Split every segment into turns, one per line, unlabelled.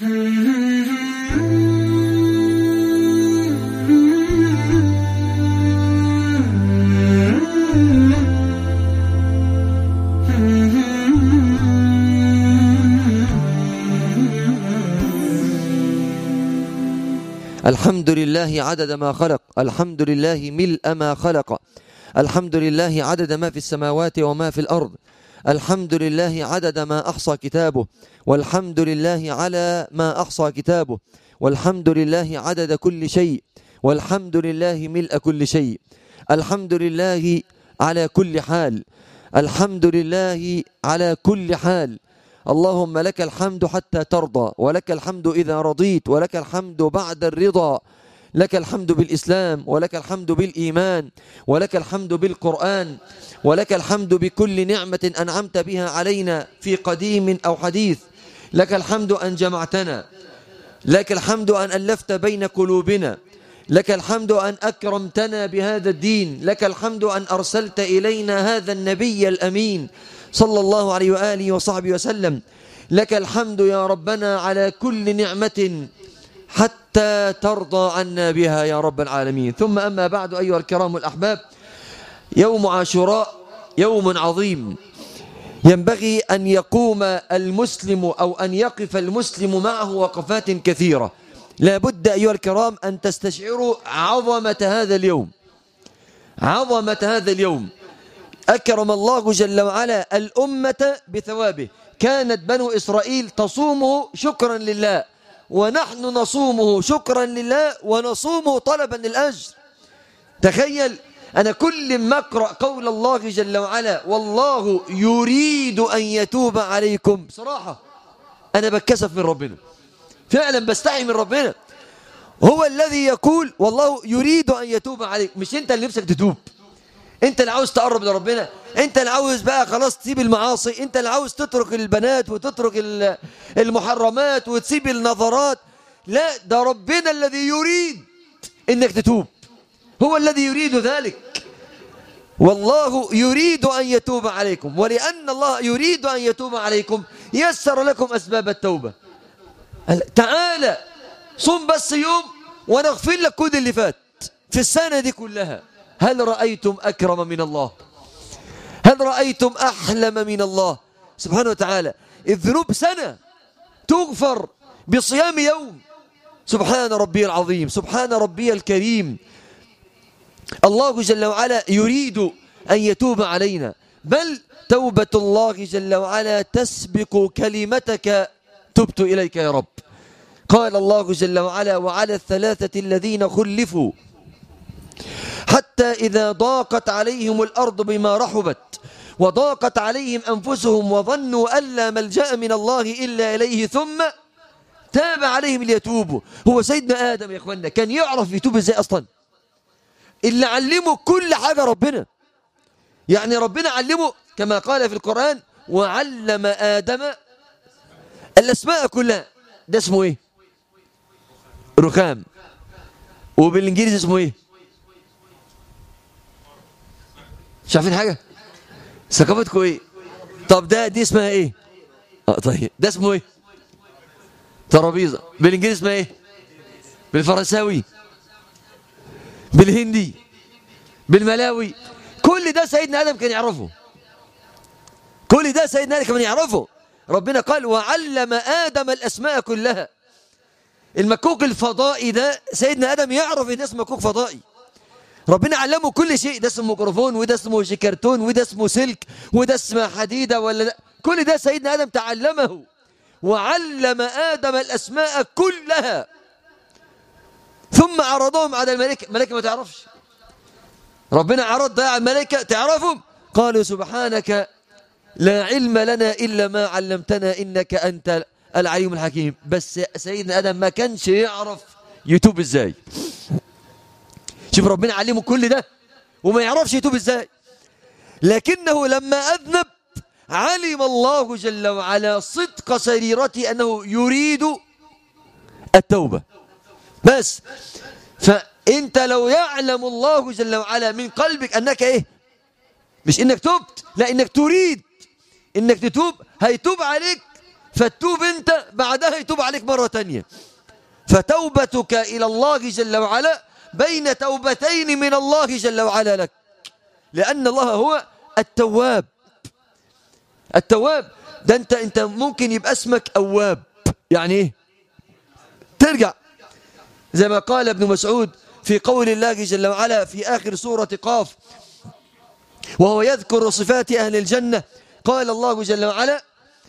الحمد لله عدد ما خلق الحمد لله ملء ما خلق الحمد لله عدد ما في السماوات وما في الأرض الحمد لله عدد ما أحصى كتابه والحمد لله على ما أحصى كتابه والحمد لله عدد كل شيء والحمد لله ملء كل شيء الحمد لله على كل حال الحمد لله على كل حال اللهم لك الحمد حتى ترضى ولك الحمد إذا رضيت ولك الحمد بعد الرضا لك الحمد بالإسلام ولك الحمد بالإيمان ولك الحمد بالقرآن ولك الحمد بكل نعمة أنعمت بها علينا في قديم أو حديث لك الحمد أن جمعتنا لك الحمد أن ألفت بين قلوبنا لك الحمد أن أكرمتنا بهذا الدين لك الحمد أن أرسلت إلينا هذا النبي الأمين صلى الله عليه وآله وصحبه وسلم لك الحمد يا ربنا على كل نعمة حتى ترضى عنا بها يا رب العالمين ثم أما بعد أيها الكرام الأحباب يوم عاشوراء يوم عظيم ينبغي أن يقوم المسلم أو أن يقف المسلم معه وقفات كثيرة لا بد أيها الكرام أن تستشعروا عظمة هذا اليوم عظمة هذا اليوم أكرم الله جل وعلا الأمة بثوابه كانت بنو إسرائيل تصومه شكرا لله ونحن نصومه شكرا لله ونصومه طلبا للأجر تخيل أنا كل ما أقرأ قول الله جل وعلا والله يريد أن يتوب عليكم بصراحة أنا بتكسف من ربنا فعلا بستحي من ربنا هو الذي يقول والله يريد أن يتوب عليك مش أنت اللي نفسك تتوب أنت اللي عاوز تقرب لربنا أنت اللي عاوز بقى خلاص تسيب المعاصي أنت اللي عاوز تترك البنات وتترك المحرمات وتسيب النظرات لا ده ربنا الذي يريد أنك تتوب هو الذي يريد ذلك والله يريد أن يتوب عليكم ولأن الله يريد أن يتوب عليكم يسر لكم أسباب التوبة تعالى صم بس يوم ونغفر لك كل اللي فات في السنة دي كلها هل رأيتم أكرم من الله هل رأيتم أحلم من الله سبحانه وتعالى الذنوب سنة تغفر بصيام يوم سبحان ربي العظيم سبحان ربي الكريم الله جل وعلا يريد أن يتوب علينا بل توبة الله جل وعلا تسبق كلمتك تبت إليك يا رب قال الله جل وعلا وعلى الثلاثة الذين خلفوا حتى إذا ضاقت عليهم الأرض بما رحبت وضاقت عليهم أنفسهم وظنوا أن لا ملجأ من الله إلا إليه ثم تاب عليهم ليتوبوا هو سيدنا آدم يا إخواننا كان يعرف يتوب إزاي أصلا اللي علمه كل حاجة ربنا يعني ربنا علمه كما قال في القرآن وعلم آدم الأسماء كلها ده اسمه إيه رخام وبالإنجليزي اسمه إيه مش عارفين حاجة ثقافتكم إيه طب ده دي اسمها إيه آه طيب ده اسمه إيه ترابيزة بالإنجليزي اسمها إيه بالفرنساوي بالهندي بالملاوي كل ده سيدنا آدم كان يعرفه كل ده سيدنا آدم كان يعرفه ربنا قال وعلم آدم الأسماء كلها المكوك الفضائي ده سيدنا آدم يعرف ان ده اسمه مكوك فضائي ربنا علمه كل شيء ده اسمه ميكروفون وده اسمه شكرتون وده اسمه سلك وده اسمه حديدة ولا ده. كل ده سيدنا آدم تعلمه وعلم آدم الأسماء كلها ثم عرضهم على الملائكة الملائكة ما تعرفش ربنا عرض على الملائكة تعرفهم قالوا سبحانك لا علم لنا إلا ما علمتنا إنك أنت العليم الحكيم بس سيدنا آدم ما كانش يعرف يتوب إزاي شوف ربنا علمه كل ده وما يعرفش يتوب إزاي لكنه لما أذنب علم الله جل وعلا صدق سريرته أنه يريد التوبة بس فأنت لو يعلم الله جل وعلا من قلبك أنك إيه مش إنك تبت لا إنك تريد إنك تتوب هيتوب عليك فتوب انت بعدها يتوب عليك مرة تانية فتوبتك إلى الله جل وعلا بين توبتين من الله جل وعلا لك لأن الله هو التواب التواب ده انت انت ممكن يبقى اسمك أواب يعني ايه ترجع زي ما قال ابن مسعود في قول الله جل وعلا في آخر سورة قاف وهو يذكر صفات أهل الجنة قال الله جل وعلا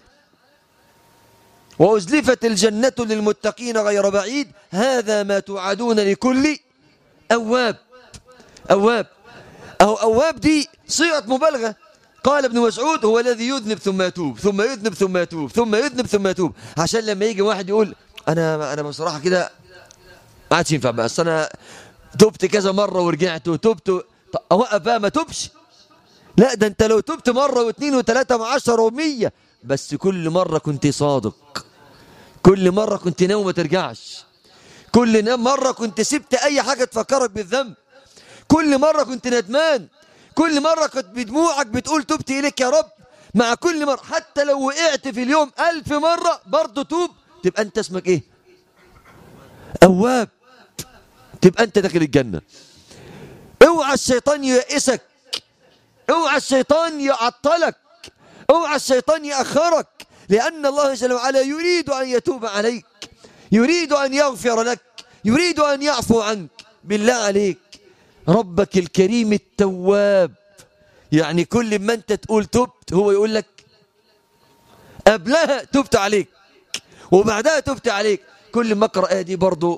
وأزلفت الجنة للمتقين غير بعيد هذا ما توعدون لكل أواب أواب أو أواب دي صيغة مبالغة قال ابن مسعود هو الذي يذنب ثم يتوب ثم يذنب ثم يتوب ثم يذنب ثم يتوب عشان لما يجي واحد يقول أنا أنا بصراحة كده ما عادش ينفع بس أنا تبت كذا مرة ورجعت وتبت أوقف بقى ما تبش لا ده أنت لو تبت مرة واثنين وثلاثة وعشرة ومية بس كل مرة كنت صادق كل مرة كنت ناوي ما ترجعش كل مرة كنت سبت أي حاجة تفكرك بالذنب كل مرة كنت ندمان كل مرة كنت بدموعك بتقول تبت إليك يا رب مع كل مرة حتى لو وقعت في اليوم ألف مرة برضه توب تبقى أنت اسمك إيه أواب تبقى أنت داخل الجنة اوعى الشيطان ييأسك اوعى الشيطان يعطلك اوعى الشيطان يأخرك لأن الله جل وعلا يريد أن يتوب عليك يريد أن يغفر لك يريد أن يعفو عنك بالله عليك ربك الكريم التواب يعني كل ما أنت تقول تبت هو يقول لك قبلها تبت عليك وبعدها تبت عليك كل ما أقرأ دي برضو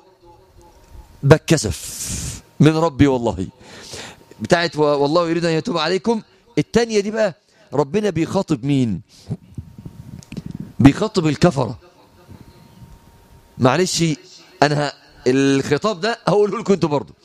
بكسف من ربي والله بتاعت والله يريد أن يتوب عليكم التانية دي بقى ربنا بيخاطب مين بيخاطب الكفرة معلش أنا الخطاب ده هقوله لكم انتوا برضه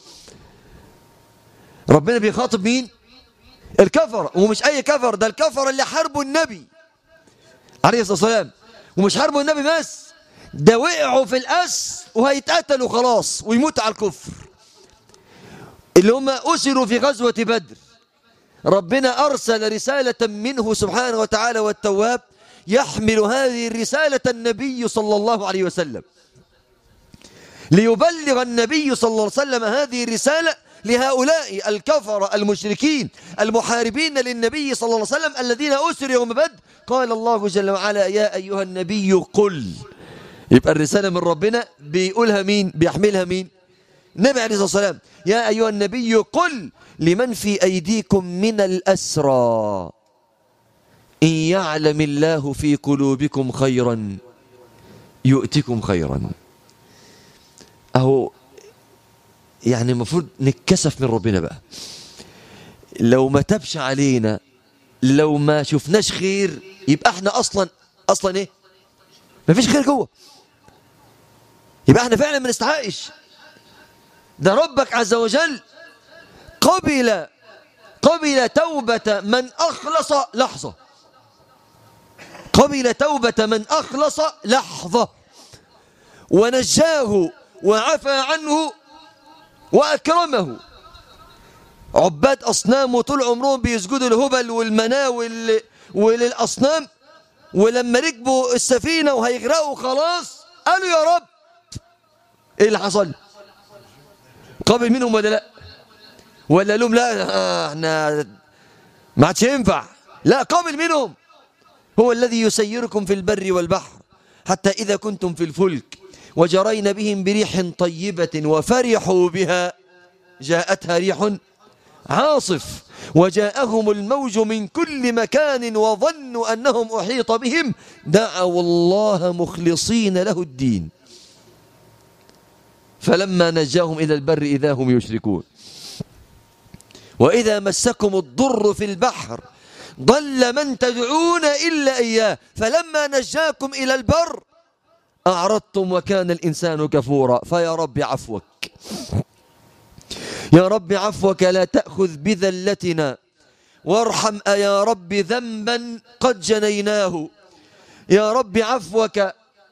ربنا بيخاطب مين الكفر ومش أي كفر ده الكفر اللي حاربوا النبي عليه الصلاة والسلام ومش حاربوا النبي بس ده وقعوا في الأس وهيتقتلوا خلاص ويموت على الكفر اللي هم أسروا في غزوة بدر ربنا أرسل رسالة منه سبحانه وتعالى والتواب يحمل هذه الرسالة النبي صلى الله عليه وسلم ليبلغ النبي صلى الله عليه وسلم هذه الرسالة لهؤلاء الكفر المشركين المحاربين للنبي صلى الله عليه وسلم الذين أسروا يوم بدر قال الله جل وعلا يا أيها النبي قل يبقى الرسالة من ربنا بيقولها مين بيحملها مين النبي عليه الصلاة والسلام يا أيها النبي قل لمن في أيديكم من الأسرى إن يعلم الله في قلوبكم خيرا يؤتكم خيرا أهو يعني المفروض نتكسف من ربنا بقى لو ما تبش علينا لو ما شفناش خير يبقى احنا اصلا اصلا ايه ما فيش خير جوه يبقى احنا فعلا ما نستحقش ده ربك عز وجل قبل قبل توبة من أخلص لحظة قبل توبة من أخلص لحظة ونجاه وعفى عنه وأكرمه عباد أصنام طول عمرهم بيسجدوا الهبل والمناة وال... وللأصنام ولما ركبوا السفينة وهيغرقوا خلاص قالوا يا رب ايه اللي حصل قابل منهم ولا لا ولا لهم لا احنا ما عادش ينفع لا قابل منهم هو الذي يسيركم في البر والبحر حتى إذا كنتم في الفلك وجرين بهم بريح طيبة وفرحوا بها جاءتها ريح عاصف وجاءهم الموج من كل مكان وظنوا أنهم أحيط بهم دعوا الله مخلصين له الدين فلما نجاهم إلى البر إذا هم يشركون وإذا مسكم الضر في البحر ضل من تدعون إلا إياه فلما نجاكم إلى البر أعرضتم وكان الإنسان كفورا فيا رب عفوك يا رب عفوك لا تأخذ بذلتنا وارحم يا رب ذنبا قد جنيناه يا رب عفوك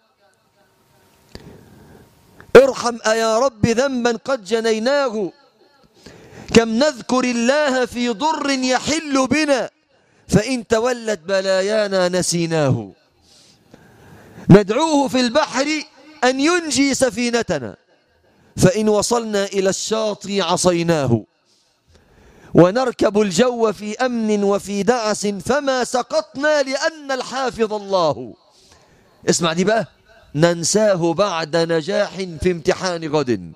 ارحم يا رب ذنبا قد جنيناه كم نذكر الله في ضر يحل بنا فإن تولت بلايانا نسيناه ندعوه في البحر أن ينجي سفينتنا فإن وصلنا إلى الشاطئ عصيناه ونركب الجو في أمن وفي دعس فما سقطنا لأن الحافظ الله اسمع دي بقى ننساه بعد نجاح في امتحان غد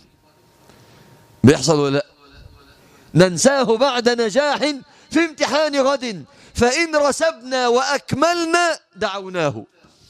بيحصل ولا لا ننساه بعد نجاح في امتحان غد فإن رسبنا وأكملنا دعوناه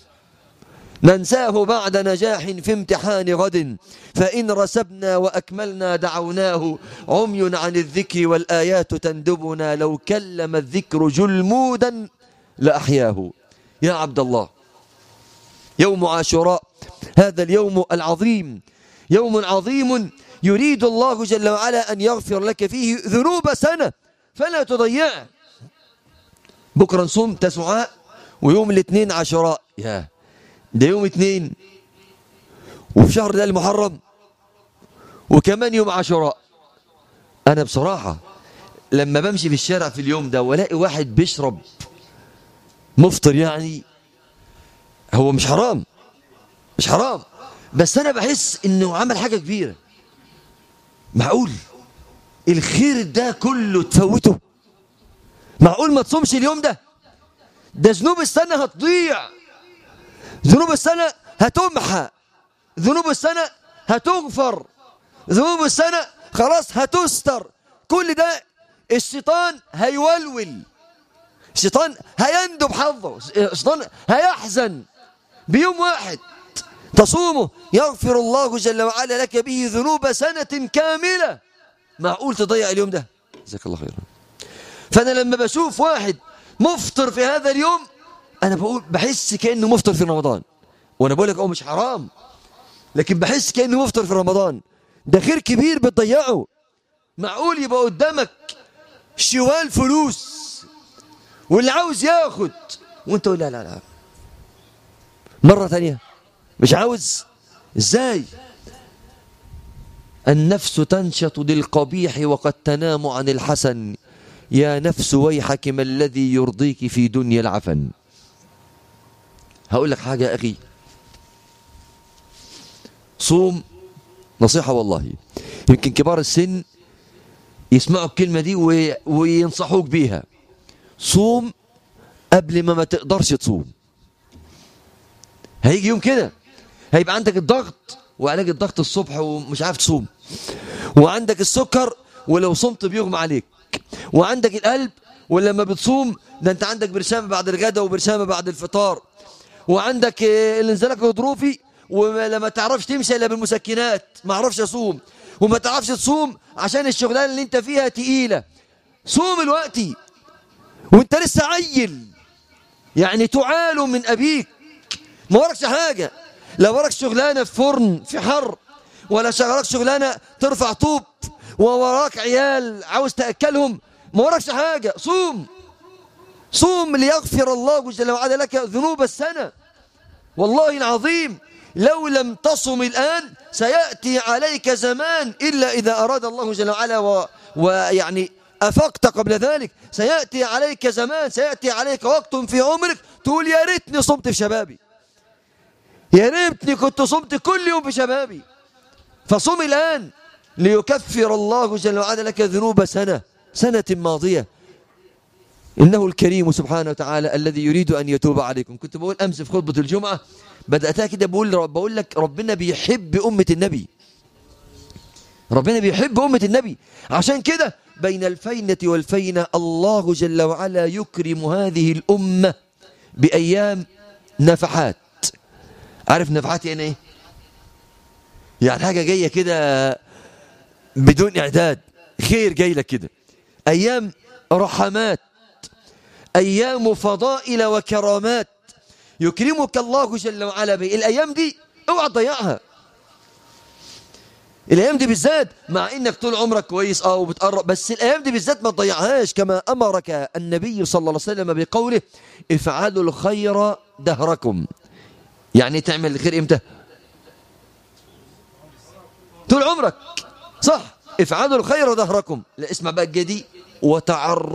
ننساه بعد نجاح في امتحان غد فإن رسبنا وأكملنا دعوناه عمي عن الذكر والآيات تندبنا لو كلم الذكر جلمودا لأحياه يا عبد الله يوم عاشوراء هذا اليوم العظيم يوم عظيم يريد الله جل وعلا أن يغفر لك فيه ذنوب سنة فلا تضيعه بكرة نصوم تسعاء ويوم الاثنين عاشوراء يا ده يوم اثنين وفي شهر ده المحرم وكمان يوم عاشوراء أنا بصراحة لما بمشي في الشارع في اليوم ده والاقي واحد بيشرب مفطر يعني هو مش حرام مش حرام بس أنا بحس إنه عمل حاجة كبيرة معقول الخير ده كله تفوته معقول ما تصومش اليوم ده ده ذنوب السنة هتضيع ذنوب السنة هتمحى ذنوب السنة هتغفر ذنوب السنة خلاص هتستر كل ده الشيطان هيولول الشيطان هيندب حظه الشيطان هيحزن بيوم واحد تصومه يغفر الله جل وعلا لك به ذنوب سنة كاملة معقول تضيع اليوم ده جزاك الله خيرا فأنا لما بشوف واحد مفطر في هذا اليوم أنا بقول بحس كأنه مفطر في رمضان وأنا بقول لك أه مش حرام لكن بحس كأنه مفطر في رمضان ده خير كبير بتضيعه معقول يبقى قدامك شوال فلوس واللي عاوز ياخد وانت تقول لا لا لا مرة ثانية مش عاوز ازاي النفس تنشط للقبيح وقد تنام عن الحسن يا نفس ويحك ما الذي يرضيك في دنيا العفن هقول لك حاجة يا أخي صوم نصيحة والله يمكن كبار السن يسمعوا الكلمة دي وينصحوك بيها صوم قبل ما ما تقدرش تصوم هيجي يوم كده هيبقى عندك الضغط وعلاج الضغط الصبح ومش عارف تصوم وعندك السكر ولو صمت بيغمى عليك وعندك القلب ولما بتصوم ده انت عندك برشامه بعد الغداء وبرشامه بعد الفطار وعندك الانزلاق الغضروفي ولما تعرفش تمشي الا بالمسكنات ما اعرفش اصوم وما تعرفش تصوم عشان الشغلانه اللي انت فيها تقيله صوم الوقتي وانت لسه عيل يعني تعال من ابيك ما وراكش حاجه لا وراك شغلانه في فرن في حر ولا شغلك شغلانه ترفع طوب ووراك عيال عاوز تاكلهم ما وراكش حاجه صوم صوم ليغفر الله جل وعلا لك ذنوب السنه والله العظيم لو لم تصم الآن سيأتي عليك زمان إلا إذا أراد الله جل وعلا و... ويعني أفقت قبل ذلك سيأتي عليك زمان سيأتي عليك وقت في عمرك تقول يا ريتني صمت في شبابي يا ريتني كنت صمت كل يوم في شبابي فصم الآن ليكفر الله جل وعلا لك ذنوب سنة سنة ماضية إنه الكريم سبحانه وتعالى الذي يريد أن يتوب عليكم كنت بقول أمس في خطبة الجمعة بدأتها كده بقول, بقول لك ربنا بيحب أمة النبي ربنا بيحب أمة النبي عشان كده بين الفينة والفينة الله جل وعلا يكرم هذه الأمة بأيام نفحات عارف نفحات يعني ايه يعني حاجة جاية كده بدون إعداد خير جاي لك كده أيام رحمات أيام فضائل وكرامات يكرمك الله جل وعلا به الأيام دي اوعى تضيعها الايام دي بالذات مع انك طول عمرك كويس اه وبتقرب بس الايام دي بالذات ما تضيعهاش كما امرك النبي صلى الله عليه وسلم بقوله افعلوا الخير دهركم يعني تعمل الخير امتى طول عمرك صح افعلوا الخير دهركم لا اسمع بقى الجدي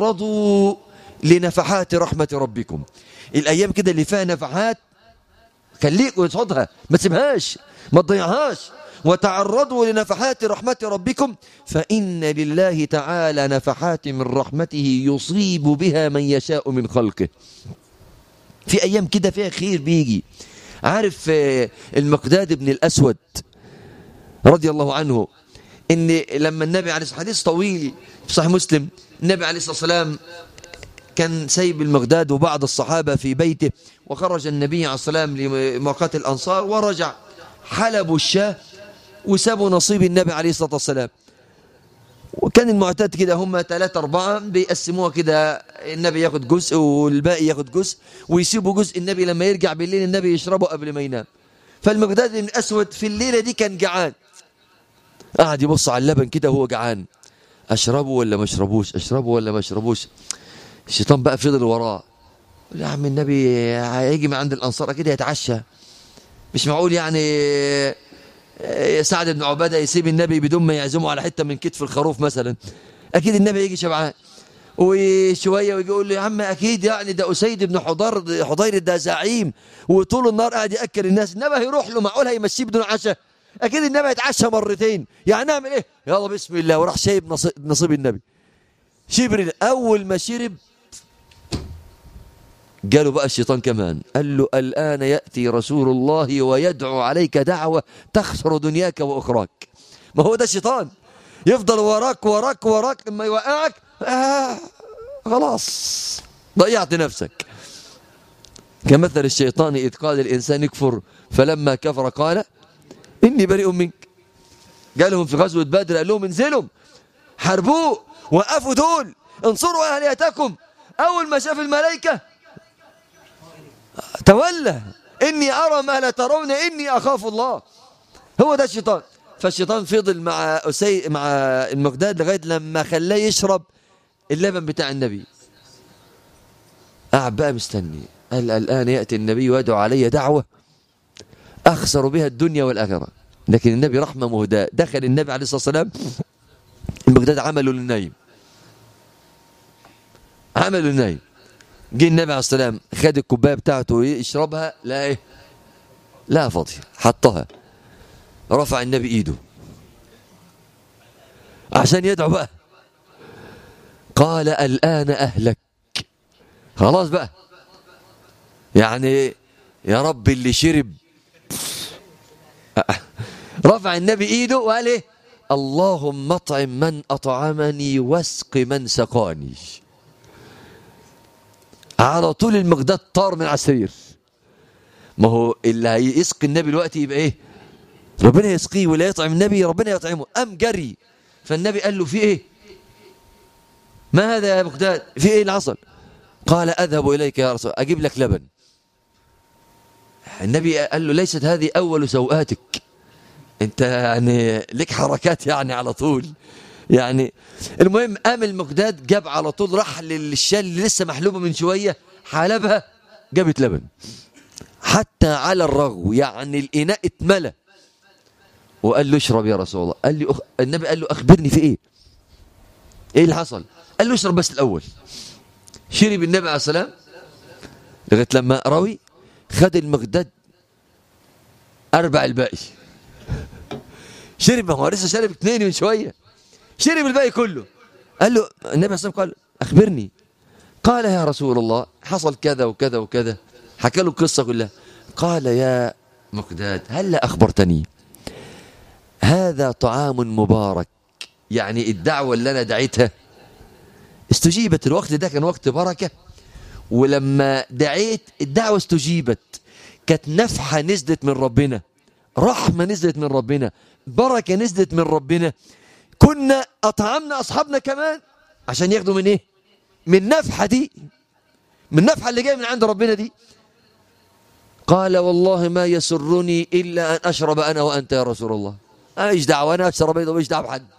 وتعرضوا لنفحات رحمة ربكم الأيام كده اللي فيها نفحات خليك وتصدها ما تسيبهاش ما تضيعهاش وتعرضوا لنفحات رحمة ربكم فإن لله تعالى نفحات من رحمته يصيب بها من يشاء من خلقه في أيام كده فيها خير بيجي عارف آه، المقداد بن الأسود رضي الله عنه ان لما النبي عليه الصلاه حديث طويل في صحيح مسلم النبي عليه الصلاه والسلام كان سيب المقداد وبعض الصحابه في بيته وخرج النبي عليه الصلاه والسلام لمقاتل الانصار ورجع حلبوا الشاه وسابوا نصيب النبي عليه الصلاه والسلام وكان المعتاد كده هم ثلاثة أربعة بيقسموها كده النبي ياخد جزء والباقي ياخد جزء ويسيبوا جزء النبي لما يرجع بالليل النبي يشربه قبل ما ينام فالمقداد بن الأسود في الليلة دي كان جعان قعد يبص على اللبن كده وهو جعان اشربه ولا ما اشربوش اشربه ولا ما اشربوش الشيطان بقى فضل وراه يا عم النبي هيجي من عند الانصار اكيد هيتعشى مش معقول يعني آه، سعد بن عباده يسيب النبي بدون ما يعزمه على حته من كتف الخروف مثلا اكيد النبي يجي شبعان وشويه ويجي يقول له يا عم اكيد يعني ده اسيد بن حضير حضير ده زعيم وطول النهار قاعد ياكل الناس النبي هيروح له معقول هيمشيه بدون عشاء اكيد النبي يتعشى مرتين يعني نعمل ايه يلا بسم الله وراح شايب نصيب, نصيب النبي شبر اول ما شرب قالوا بقى الشيطان كمان قال له الآن يأتي رسول الله ويدعو عليك دعوة تخسر دنياك وأخراك ما هو ده الشيطان يفضل وراك وراك وراك لما يوقعك آه خلاص ضيعت نفسك كمثل الشيطان إذ قال الإنسان اكفر فلما كفر قال إني بريء منك قالهم في غزوة بدر قال لهم انزلوا حاربوه وقفوا دول انصروا أهليتكم أول ما شاف الملائكة تولى إني أرى ما لا ترون إني أخاف الله هو ده الشيطان فالشيطان فضل مع أسي مع المقداد لغاية لما خلاه يشرب اللبن بتاع النبي قاعد بقى مستني قال الآن يأتي النبي ويدعو علي دعوة أخسر بها الدنيا والآخرة لكن النبي رحمة مهداة دخل النبي عليه الصلاة والسلام المقداد عمله للنايم عمله للنايم جه النبي عليه الصلاة والسلام خد الكوباية بتاعته يشربها لا ايه لا فاضي حطها رفع النبي ايده عشان يدعو بقى قال الآن أهلك خلاص بقى يعني يا رب اللي شرب رفع النبي ايده وقال ايه اللهم اطعم من اطعمني واسق من سقاني على طول المقداد طار من على السرير ما هو اللي هيسقي النبي دلوقتي يبقى ايه ربنا يسقيه ولا يطعم النبي ربنا يطعمه ام جري فالنبي قال له في ايه ما هذا يا مقداد في ايه اللي حصل قال اذهب اليك يا رسول اجيب لك لبن النبي قال له ليست هذه اول سوءاتك انت يعني لك حركات يعني على طول يعني المهم قام المقداد جاب على طول راح للشال اللي لسه محلوبه من شويه حلبها جابت لبن حتى على الرغو يعني الاناء اتملى وقال له اشرب يا رسول الله قال لي أخ... النبي قال له اخبرني في ايه ايه اللي حصل قال له اشرب بس الاول شرب النبي عليه السلام لغايه لما روي خد المقداد اربع الباقي شرب هو لسه شرب اثنين من شويه شرب الباقي كله قال له النبي عليه الصلاه قال اخبرني قال يا رسول الله حصل كذا وكذا وكذا حكى له القصه كلها قال يا مقداد هل اخبرتني هذا طعام مبارك يعني الدعوه اللي انا دعيتها استجيبت الوقت ده كان وقت بركه ولما دعيت الدعوه استجيبت كانت نفحه نزلت من ربنا رحمه نزلت من ربنا بركة نزلت من ربنا كنا أطعمنا أصحابنا كمان عشان ياخدوا من إيه من النفحة دي من النفحة اللي جاية من عند ربنا دي قال والله ما يسرني إلا أن أشرب أنا وأنت يا رسول الله ايش دعوة أنا أشرب أيضا مش دعوة بحد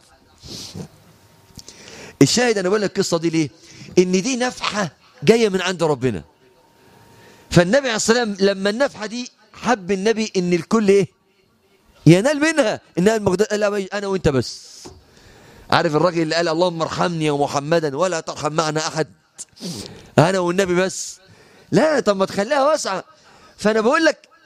الشاهد أنا بقول لك القصة دي ليه إن دي نفحة جاية من عند ربنا فالنبي عليه الصلاة والسلام لما النفحة دي حب النبي إن الكل إيه ينال منها انها المقدار قال انا وانت بس عارف الراجل اللي قال اللهم ارحمني ومحمدا ولا ترحم معنا احد انا والنبي بس لا طب ما تخليها واسعه فانا بقول لك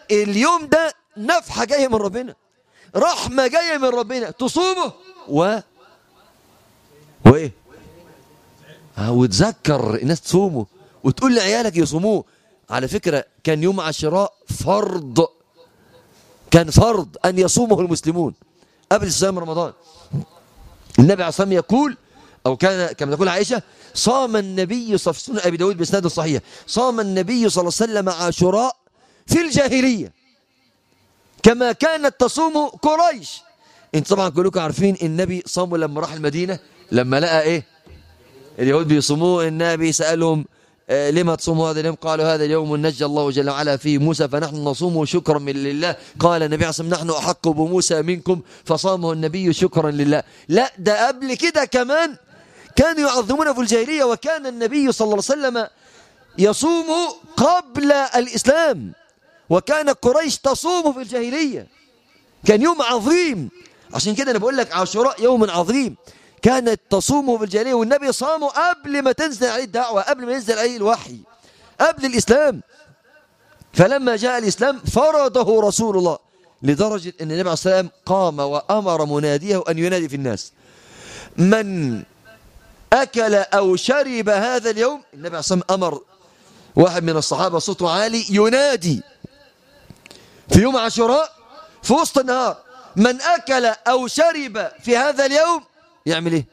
اليوم ده نفحة جاية من ربنا رحمة جاية من ربنا تصومه و وإيه آه، وتذكر الناس تصومه وتقول لعيالك يصوموه على فكرة كان يوم عاشوراء فرض كان فرض أن يصومه المسلمون قبل صيام رمضان النبي عليه الصلاة والسلام يقول أو كان كما تقول عائشة صام النبي صلى الله عليه وسلم أبي داود بإسناد صحيح صام النبي صلى الله عليه وسلم عاشوراء في الجاهلية كما كانت تصوم قريش انت طبعا كلكم عارفين النبي صاموا لما راح المدينة لما لقى ايه اليهود بيصوموه النبي سألهم آه، لما تصوموا هذا اليوم قالوا هذا اليوم نجى الله جل وعلا فيه موسى فنحن نصومه شكرا من لله قال النبي عليه الصلاة والسلام نحن أحق بموسى منكم فصامه النبي شكرا لله لا ده قبل كده كمان كانوا يعظمونه في الجاهلية وكان النبي صلى الله عليه وسلم يصوم قبل الإسلام وكان قريش تصوم في الجاهلية كان يوم عظيم عشان كده أنا بقول لك عاشوراء يوم عظيم كانت تصومه في الجاهلية والنبي صامه قبل ما تنزل عليه الدعوة قبل ما ينزل عليه الوحي قبل الإسلام فلما جاء الإسلام فرضه رسول الله لدرجة أن النبي عليه الصلاة والسلام قام وأمر مناديه أن ينادي في الناس من أكل أو شرب هذا اليوم النبي عليه الصلاة والسلام أمر واحد من الصحابة صوته عالي ينادي في يوم عاشوراء في وسط النهار من أكل أو شرب في هذا اليوم يعمل إيه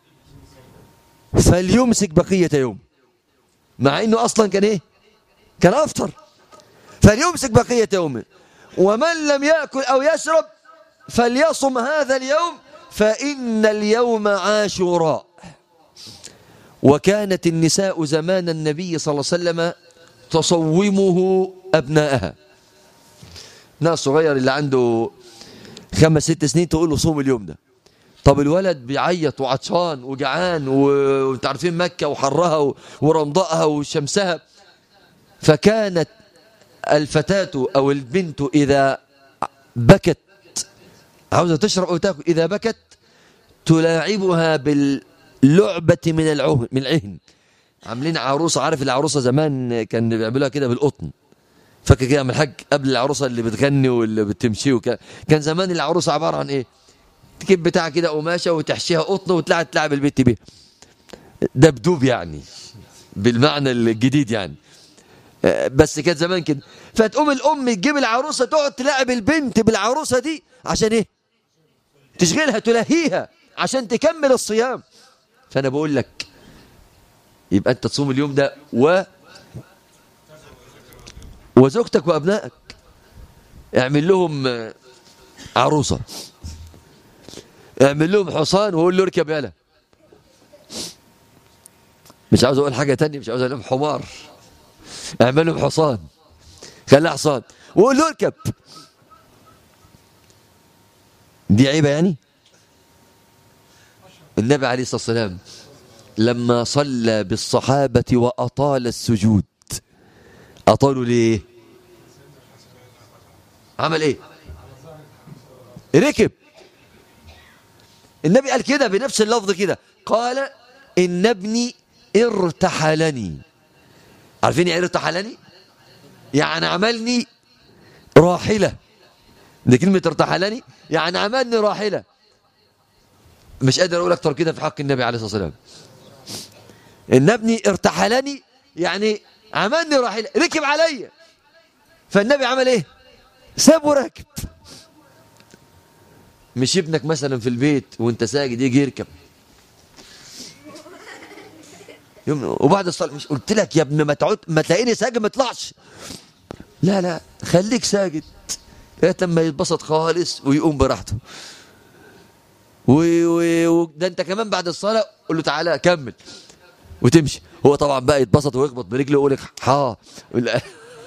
فليمسك بقية يوم مع إنه أصلا كان إيه كان أفطر فليمسك بقية يوم ومن لم يأكل أو يشرب فليصم هذا اليوم فإن اليوم عاشوراء وكانت النساء زمان النبي صلى الله عليه وسلم تصومه أبناءها ناس صغير اللي عنده خمس ست سنين تقول له صوم اليوم ده طب الولد بيعيط وعطشان وجعان وانت عارفين مكة وحرها و- ورمضائها وشمسها فكانت الفتاة أو البنت إذا بكت عاوزة تشرب أو تاكل إذا بكت تلاعبها باللعبة من العهن من العهن عاملين عروسة عارف العروسة زمان كان بيعملوها كده بالقطن فاكر كده من الحاج قبل العروسة اللي بتغني واللي بتمشي وكان كان زمان العروسة عبارة عن ايه تجيب بتاع كده قماشة وتحشيها قطن وتلعب تلعب البت بيها دبدوب يعني بالمعنى الجديد يعني آه، بس كانت زمان كده فتقوم الام تجيب العروسه تقعد تلاعب البنت بالعروسه دي عشان ايه تشغلها تلهيها عشان تكمل الصيام فانا بقول لك يبقى انت تصوم اليوم ده و وزوجتك وابنائك اعمل لهم آه، عروسه اعمل لهم حصان وقول له اركب يلا مش عاوز اقول حاجه تانية مش عاوز اقول لهم حمار اعمل لهم حصان خليها حصان وقول له اركب دي عيبه يعني النبي عليه الصلاه والسلام لما صلى بالصحابه واطال السجود اطالوا ليه عمل ايه ركب النبي قال كده بنفس اللفظ كده قال ان ابني ارتحلني عارفين يعني إيه ارتحلني يعني عملني راحلة دي كلمة ارتحلني يعني عملني راحلة مش قادر اقول اكتر كده في حق النبي عليه الصلاة والسلام ان ابني ارتحلني يعني عملني راحلة ركب عليا فالنبي عمل ايه سابه راكب مش ابنك مثلا في البيت وانت ساجد يجي يركب يوم وبعد الصلاه مش قلت لك يا ابن ما تقعد ما تلاقيني ساجد ما اطلعش لا لا خليك ساجد لغايه لما يتبسط خالص ويقوم براحته و- و- وده انت كمان بعد الصلاه قول له تعالى كمل وتمشي هو طبعا بقى يتبسط ويخبط برجله ويقول لك ها ولا-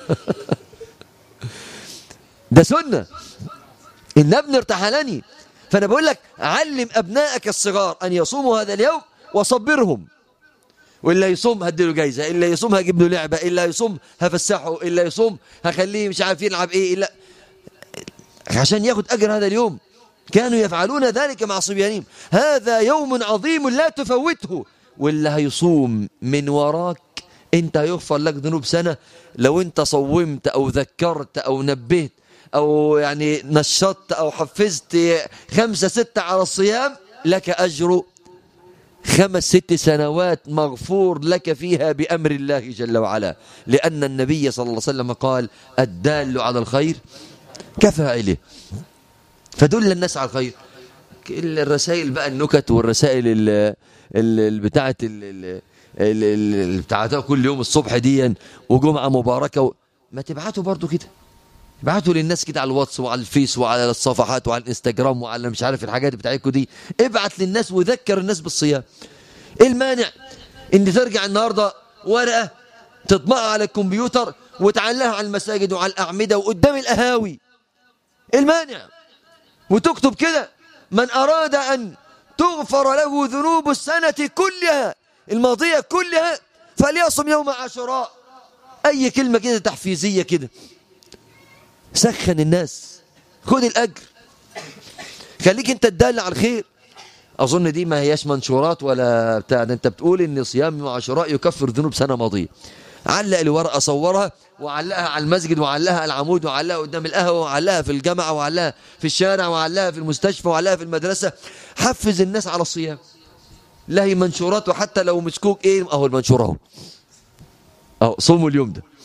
ده سنه ان ابني ارتحلني فانا بقول لك علم ابنائك الصغار ان يصوموا هذا اليوم وصبرهم واللي يصوم هديله جايزه اللي يصوم هجيب له لعبه اللي يصوم هفسحه اللي يصوم هخليه مش عارف يلعب ايه الا عشان ياخد اجر هذا اليوم كانوا يفعلون ذلك مع صبيانهم هذا يوم عظيم لا تفوته واللي هيصوم من وراك انت هيغفر لك ذنوب سنة لو انت صومت او ذكرت او نبهت او يعني نشطت او حفزت خمسة ستة على الصيام لك اجر خمس ست سنوات مغفور لك فيها بأمر الله جل وعلا لأن النبي صلى الله عليه وسلم قال الدال على الخير كفاعله فدل الناس على الخير الرسائل بقى النكت والرسائل ال بتاعت اللي بتاعتها كل يوم الصبح دي وجمعة مباركة و... ما تبعتوا برضو كده ابعتوا للناس كده على الواتس وعلى الفيس وعلى الصفحات وعلى الانستجرام وعلى مش عارف الحاجات بتاعتكم دي ابعت للناس وذكر الناس بالصيام ايه المانع ان ترجع النهارده ورقه تطبعها على الكمبيوتر وتعلقها على المساجد وعلى الاعمده وقدام القهاوي ايه المانع وتكتب كده من اراد ان تغفر له ذنوب السنه كلها الماضيه كلها فليصم يوم عاشوراء اي كلمه كده تحفيزيه كده سخن الناس خد الأجر خليك انت تدل على الخير أظن دي ما هياش منشورات ولا بتاع ده انت بتقول ان صيام يوم عاشوراء يكفر ذنوب سنة ماضية علق الورقة صورها وعلقها على المسجد وعلقها على العمود وعلقها قدام القهوة وعلقها في الجامعة وعلقها في الشارع وعلقها في المستشفى وعلقها في المدرسة حفز الناس على الصيام لا هي منشورات وحتى لو مسكوك ايه اهو المنشور اهو اهو صوموا اليوم ده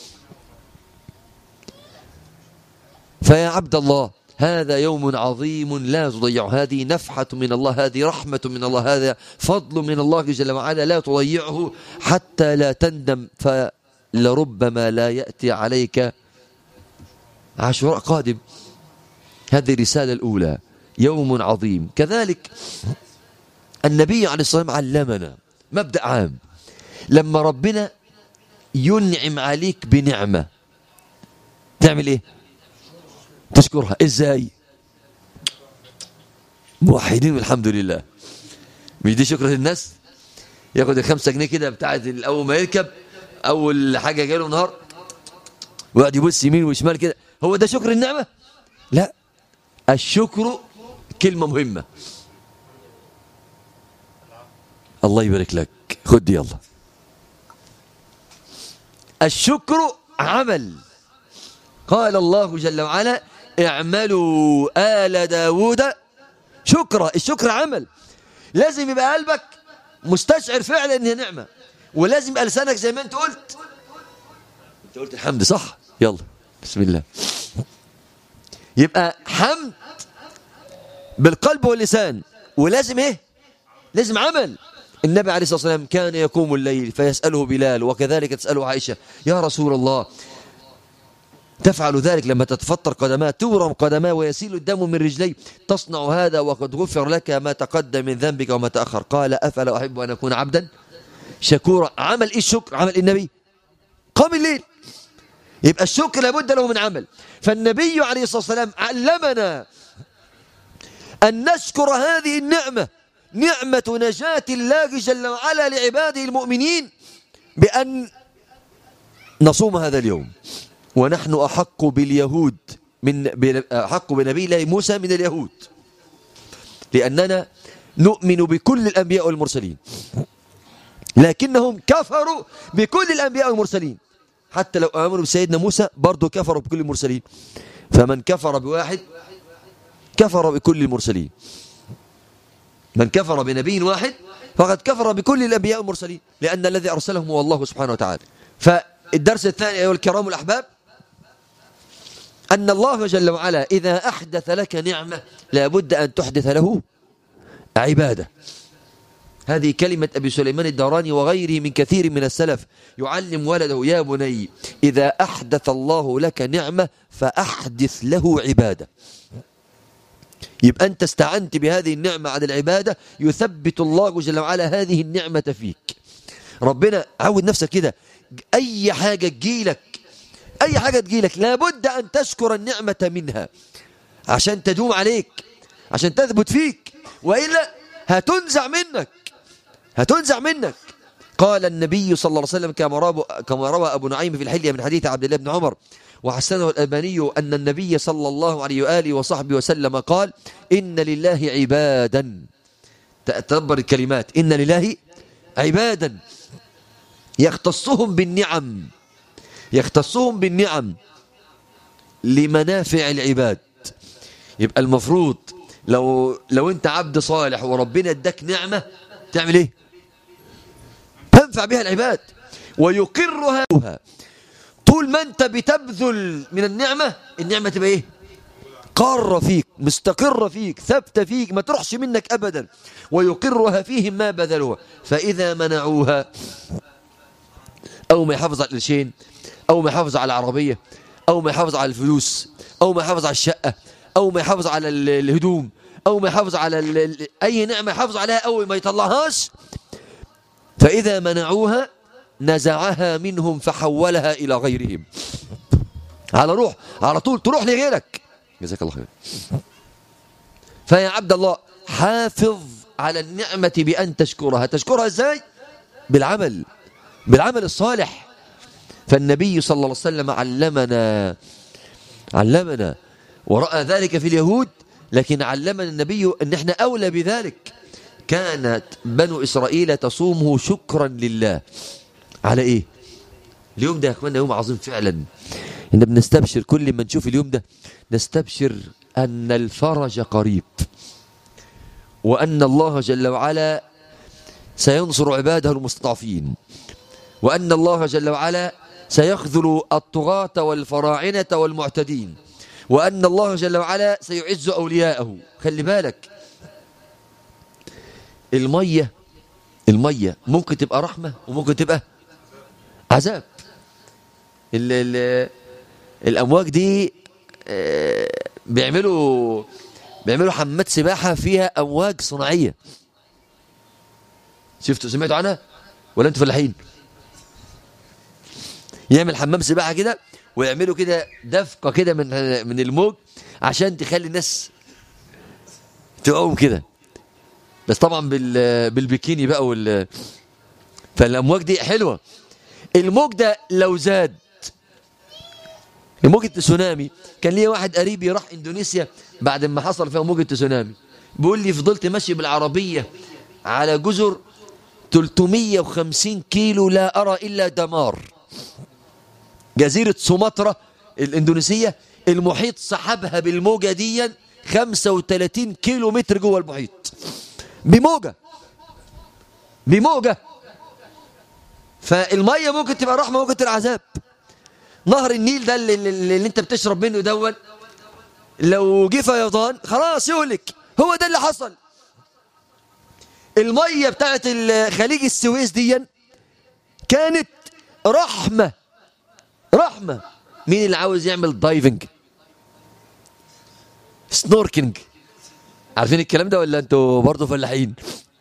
فيا عبد الله هذا يوم عظيم لا تضيعه هذه نفحة من الله هذه رحمة من الله هذا فضل من الله جل وعلا لا تضيعه حتى لا تندم فلربما لا يأتي عليك عاشوراء قادم هذه الرسالة الأولى يوم عظيم كذلك النبي عليه الصلاة والسلام علمنا مبدأ عام لما ربنا ينعم عليك بنعمة تعمل ايه تشكرها ازاي موحدين الحمد لله مش دي شكرة الناس ياخد الخمسة جنيه كده بتاعت اول ما يركب اول حاجة جاله نهار ويقعد يبص يمين وشمال كده هو ده شكر النعمة لا الشكر كلمة مهمة الله يبارك لك خد دي يلا الشكر عمل قال الله جل وعلا اعملوا آل داود شكرا الشكر عمل لازم يبقى قلبك مستشعر فعلا ان هي نعمة ولازم يبقى لسانك زي ما انت قلت انت قلت الحمد صح يلا بسم الله يبقى حمد بالقلب واللسان ولازم ايه لازم عمل النبي عليه الصلاة والسلام كان يقوم الليل فيسأله بلال وكذلك تسأله عائشة يا رسول الله تفعل ذلك لما تتفطر قدماه تورم قدماه ويسيل الدم من رجليه تصنع هذا وقد غفر لك ما تقدم من ذنبك وما تأخر قال أفلا أحب أن أكون عبدا شكورا عمل إيه الشكر عمل النبي قام الليل يبقى الشكر لابد له من عمل فالنبي عليه الصلاة والسلام علمنا أن نشكر هذه النعمة نعمة نجاة الله جل وعلا لعباده المؤمنين بأن نصوم هذا اليوم ونحن أحق باليهود من أحق بنبي الله موسى من اليهود لأننا نؤمن بكل الأنبياء والمرسلين لكنهم كفروا بكل الأنبياء والمرسلين حتى لو آمنوا بسيدنا موسى برضو كفروا بكل المرسلين فمن كفر بواحد كفر بكل المرسلين من كفر بنبي واحد فقد كفر بكل الأنبياء والمرسلين لأن الذي أرسلهم هو الله سبحانه وتعالى فالدرس الثاني أيها الكرام الأحباب أن الله جل وعلا إذا أحدث لك نعمة لابد أن تحدث له عبادة هذه كلمة أبي سليمان الداراني وغيره من كثير من السلف يعلم ولده يا بني إذا أحدث الله لك نعمة فأحدث له عبادة يبقى أنت استعنت بهذه النعمة على العبادة يثبت الله جل وعلا هذه النعمة فيك ربنا عود نفسك كده أي حاجة تجيلك أي حاجة تجيلك لابد أن تشكر النعمة منها عشان تدوم عليك عشان تثبت فيك وإلا هتنزع منك هتنزع منك قال النبي صلى الله عليه وسلم كما روى أبو نعيم في الحلية من حديث عبد الله بن عمر وحسنه الألباني أن النبي صلى الله عليه وآله وصحبه وسلم قال إن لله عبادا تدبر الكلمات إن لله عبادا يختصهم بالنعم يختصهم بالنعم لمنافع العباد يبقى المفروض لو لو انت عبد صالح وربنا اداك نعمة تعمل ايه تنفع بها العباد ويقرها طول ما انت بتبذل من النعمة النعمة تبقى ايه قارة فيك مستقرة فيك ثابتة فيك ما تروحش منك أبدا ويقرها فيهم ما بذلوها فإذا منعوها أو ما يحافظ على القرشين أو ما يحافظ على العربية أو ما يحافظ على الفلوس أو ما يحافظ على الشقة أو ما يحافظ على الهدوم أو ما يحافظ على أي نعمة يحافظ عليها أو ما يطلعهاش فإذا منعوها نزعها منهم فحولها إلى غيرهم على روح على طول تروح لغيرك جزاك الله خير فيا عبد الله حافظ على النعمة بأن تشكرها تشكرها ازاي بالعمل بالعمل الصالح فالنبي صلى الله عليه وسلم علمنا علمنا ورأى ذلك في اليهود لكن علمنا النبي أن احنا أولى بذلك كانت بنو إسرائيل تصومه شكرا لله على إيه اليوم ده يا أخوانا يوم عظيم فعلا إن بنستبشر كل ما نشوف اليوم ده نستبشر أن الفرج قريب وأن الله جل وعلا سينصر عباده المستضعفين وأن الله جل وعلا سيخذل الطغاة والفراعنة والمعتدين وأن الله جل وعلا سيعز أولياءه خلي بالك المية المية ممكن تبقى رحمة وممكن تبقى عذاب ال ال الأمواج دي بيعملوا بيعملوا حمامات سباحة فيها أمواج صناعية شفتوا سمعتوا عنها ولا انتوا فلاحين يعمل حمام سباحة كده ويعملوا كده دفقة كده من من الموج عشان تخلي الناس تعوم كده بس طبعا بال بالبكيني بقى وال فالامواج دي حلوه الموج ده لو زاد موجة تسونامي كان ليا واحد قريبي راح اندونيسيا بعد ما حصل فيها موجة تسونامي بيقول لي فضلت ماشي بالعربية على جزر 350 كيلو لا أرى إلا دمار جزيرة سومطرة الإندونيسية المحيط سحبها بالموجة دي 35 كيلو متر جوه المحيط بموجة بموجة فالمية ممكن تبقى رحمة ممكن تبقى عذاب نهر النيل ده اللي, اللي, اللي انت بتشرب منه دون لو جه فيضان خلاص يهلك هو ده اللي حصل المية بتاعت خليج السويس دي كانت رحمة رحمة مين اللي عاوز يعمل دايفنج سنوركينج عارفين الكلام ده ولا انتوا برضه فلاحين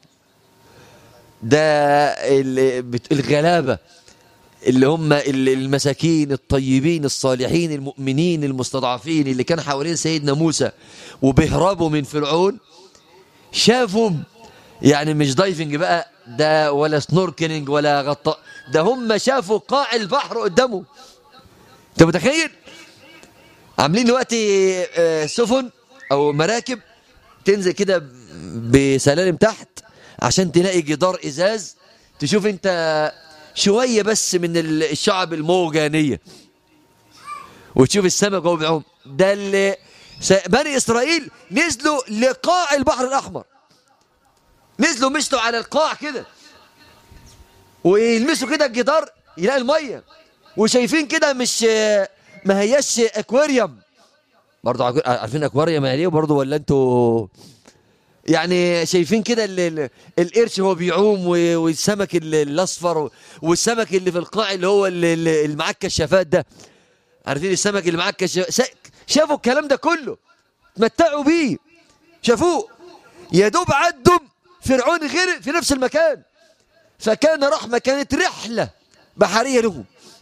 ده الغلابة اللي هم المساكين الطيبين الصالحين المؤمنين المستضعفين اللي كان حوالين سيدنا موسى وبيهربوا من فرعون شافهم يعني مش دايفنج بقى ده ولا سنوركلينج ولا غطاء ده هم شافوا قاع البحر قدامه انت متخيل عاملين دلوقتي سفن او مراكب تنزل كده بسلالم تحت عشان تلاقي جدار ازاز تشوف انت شوية بس من الشعب الموجانية وتشوف السمك وهو بيعوم ده اللي بني إسرائيل نزلوا لقاع البحر الأحمر نزلوا مشتوا على القاع كده ويلمسوا كده الجدار يلاقي المية وشايفين كده مش ما هياش اكواريوم برضه عارفين اكواريوم يعني ايه برضه ولا انتوا يعني شايفين كده القرش هو بيعوم والسمك الاصفر والسمك اللي في القاع اللي هو اللي معاه الكشافات ده عارفين السمك اللي معاه الكشافات شافوا الكلام ده كله تمتعوا بيه شافوه يا دوب عدوا فرعون غرق في نفس المكان فكان رحمة كانت رحلة بحرية لهم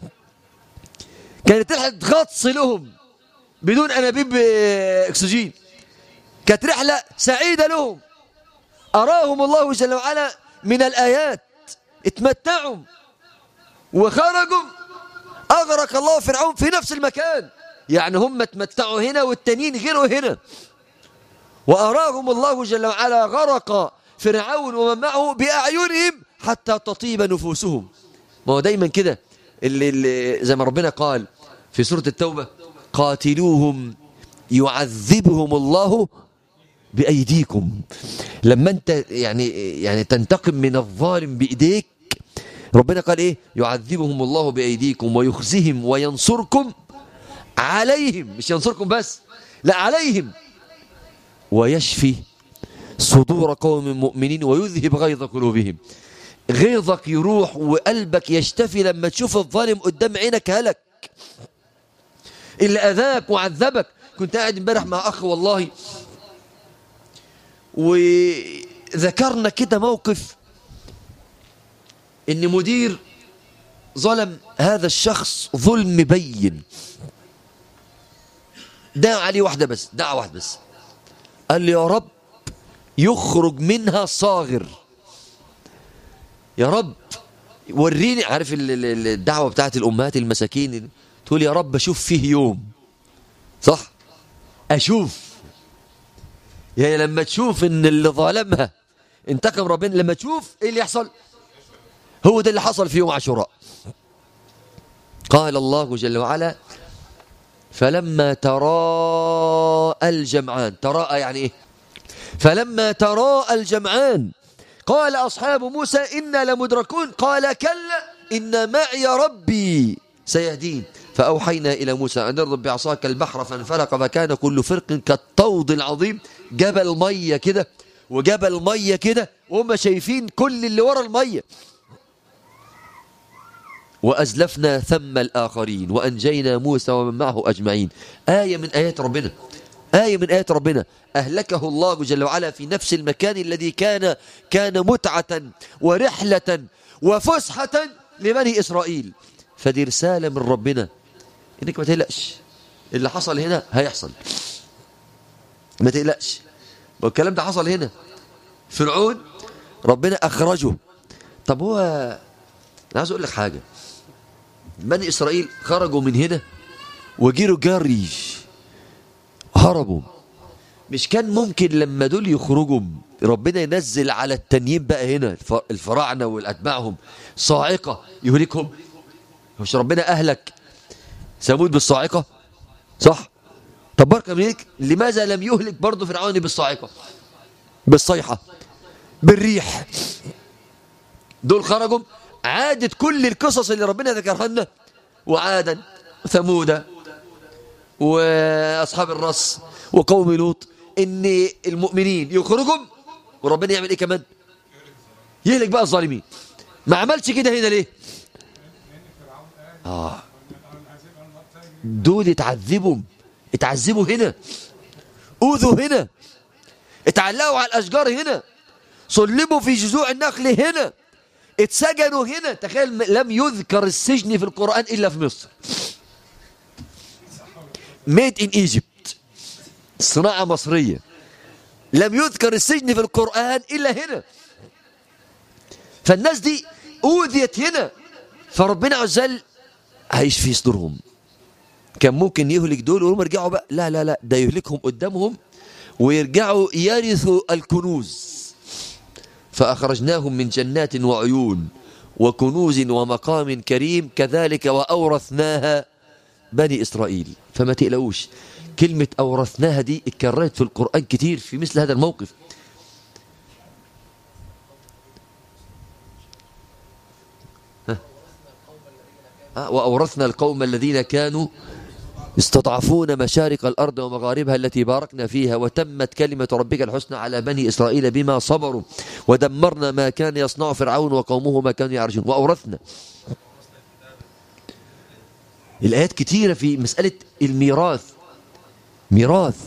كانت رحلة غطس لهم بدون أنابيب أكسجين كانت رحلة سعيدة لهم أراهم الله جل وعلا من الآيات اتمتعوا وخرجوا أغرق الله فرعون في نفس المكان يعني هم اتمتعوا هنا والتانيين غيروا هنا وأراهم الله جل وعلا غرق فرعون ومن معه بأعينهم حتى تطيب نفوسهم ما هو دايما كده اللي, اللي زي ما ربنا قال في سورة التوبة قاتلوهم يعذبهم الله بأيديكم لما أنت يعني يعني تنتقم من الظالم بإيديك ربنا قال إيه يعذبهم الله بأيديكم ويخزهم وينصركم عليهم مش ينصركم بس لا عليهم ويشفي صدور قوم مؤمنين ويذهب غيظ قلوبهم غيظك يروح وقلبك يشتفي لما تشوف الظالم قدام عينك هلك اللي أذاك وعذبك كنت قاعد امبارح مع أخ والله وذكرنا كده موقف ان مدير ظلم هذا الشخص ظلم بين دعا عليه واحدة بس دعا واحدة بس قال لي يا رب يخرج منها صاغر يا رب وريني عارف الدعوة بتاعت الأمهات المساكين تقول يا رب أشوف فيه يوم صح أشوف يعني لما تشوف ان اللي ظالمها انتقم ربنا لما تشوف ايه اللي يحصل هو ده اللي حصل في يوم عاشوراء قال الله جل وعلا فلما تراءى الجمعان تراءى يعني ايه فلما تراءى الجمعان قال أصحاب موسى إنا لمدركون قال كلا إن معي ربي سيهدين فأوحينا إلى موسى أن اضرب بعصاك البحر فانفلق فكان كل فرق كالطود العظيم جبل مية كده وجبل مية كده وهم شايفين كل اللي ورا المية وأزلفنا ثم الآخرين وأنجينا موسى ومن معه أجمعين آية من آيات ربنا آية من آيات ربنا أهلكه الله جل وعلا في نفس المكان الذي كان كان متعة ورحلة وفسحة لبني إسرائيل فدي رسالة من ربنا إنك ما تقلقش اللي حصل هنا هيحصل ما تقلقش والكلام ده حصل هنا فرعون ربنا أخرجه طب هو أنا عايز أقول لك حاجة بني إسرائيل خرجوا من هنا وجيروا جري هربوا مش كان ممكن لما دول يخرجوا ربنا ينزل على التانيين بقى هنا الفراعنة والأتباعهم صاعقة يهلكهم مش ربنا أهلك ثمود بالصاعقة صح طب بركة منك لماذا لم يهلك برضه فرعون بالصاعقة بالصيحة بالريح دول خرجوا عادت كل القصص اللي ربنا ذكرها لنا وعادا وثمودا واصحاب الرس وقوم لوط ان المؤمنين يخرجوا وربنا يعمل ايه كمان يهلك بقى الظالمين ما عملش كده هنا ليه اه دول اتعذبوا اتعذبوا هنا اوذوا هنا اتعلقوا على الاشجار هنا صلبوا في جذوع النخل هنا اتسجنوا هنا تخيل لم يذكر السجن في القرآن إلا في مصر made in Egypt صناعة مصرية لم يذكر السجن في القرآن إلا هنا فالناس دي أوذيت هنا فربنا عز وجل هيشفي صدورهم كان ممكن يهلك دول وهم يرجعوا بقى لا لا لا ده يهلكهم قدامهم ويرجعوا يرثوا الكنوز فأخرجناهم من جنات وعيون وكنوز ومقام كريم كذلك وأورثناها بني إسرائيل فما تقلقوش كلمة أورثناها دي اتكررت في القرآن كتير في مثل هذا الموقف ها؟ وأورثنا القوم الذين كانوا يستضعفون مشارق الأرض ومغاربها التي باركنا فيها وتمت كلمة ربك الحسنى على بني إسرائيل بما صبروا ودمرنا ما كان يصنع فرعون وقومه ما كانوا يعرشون وأورثنا الآيات كثيرة في مسألة الميراث ميراث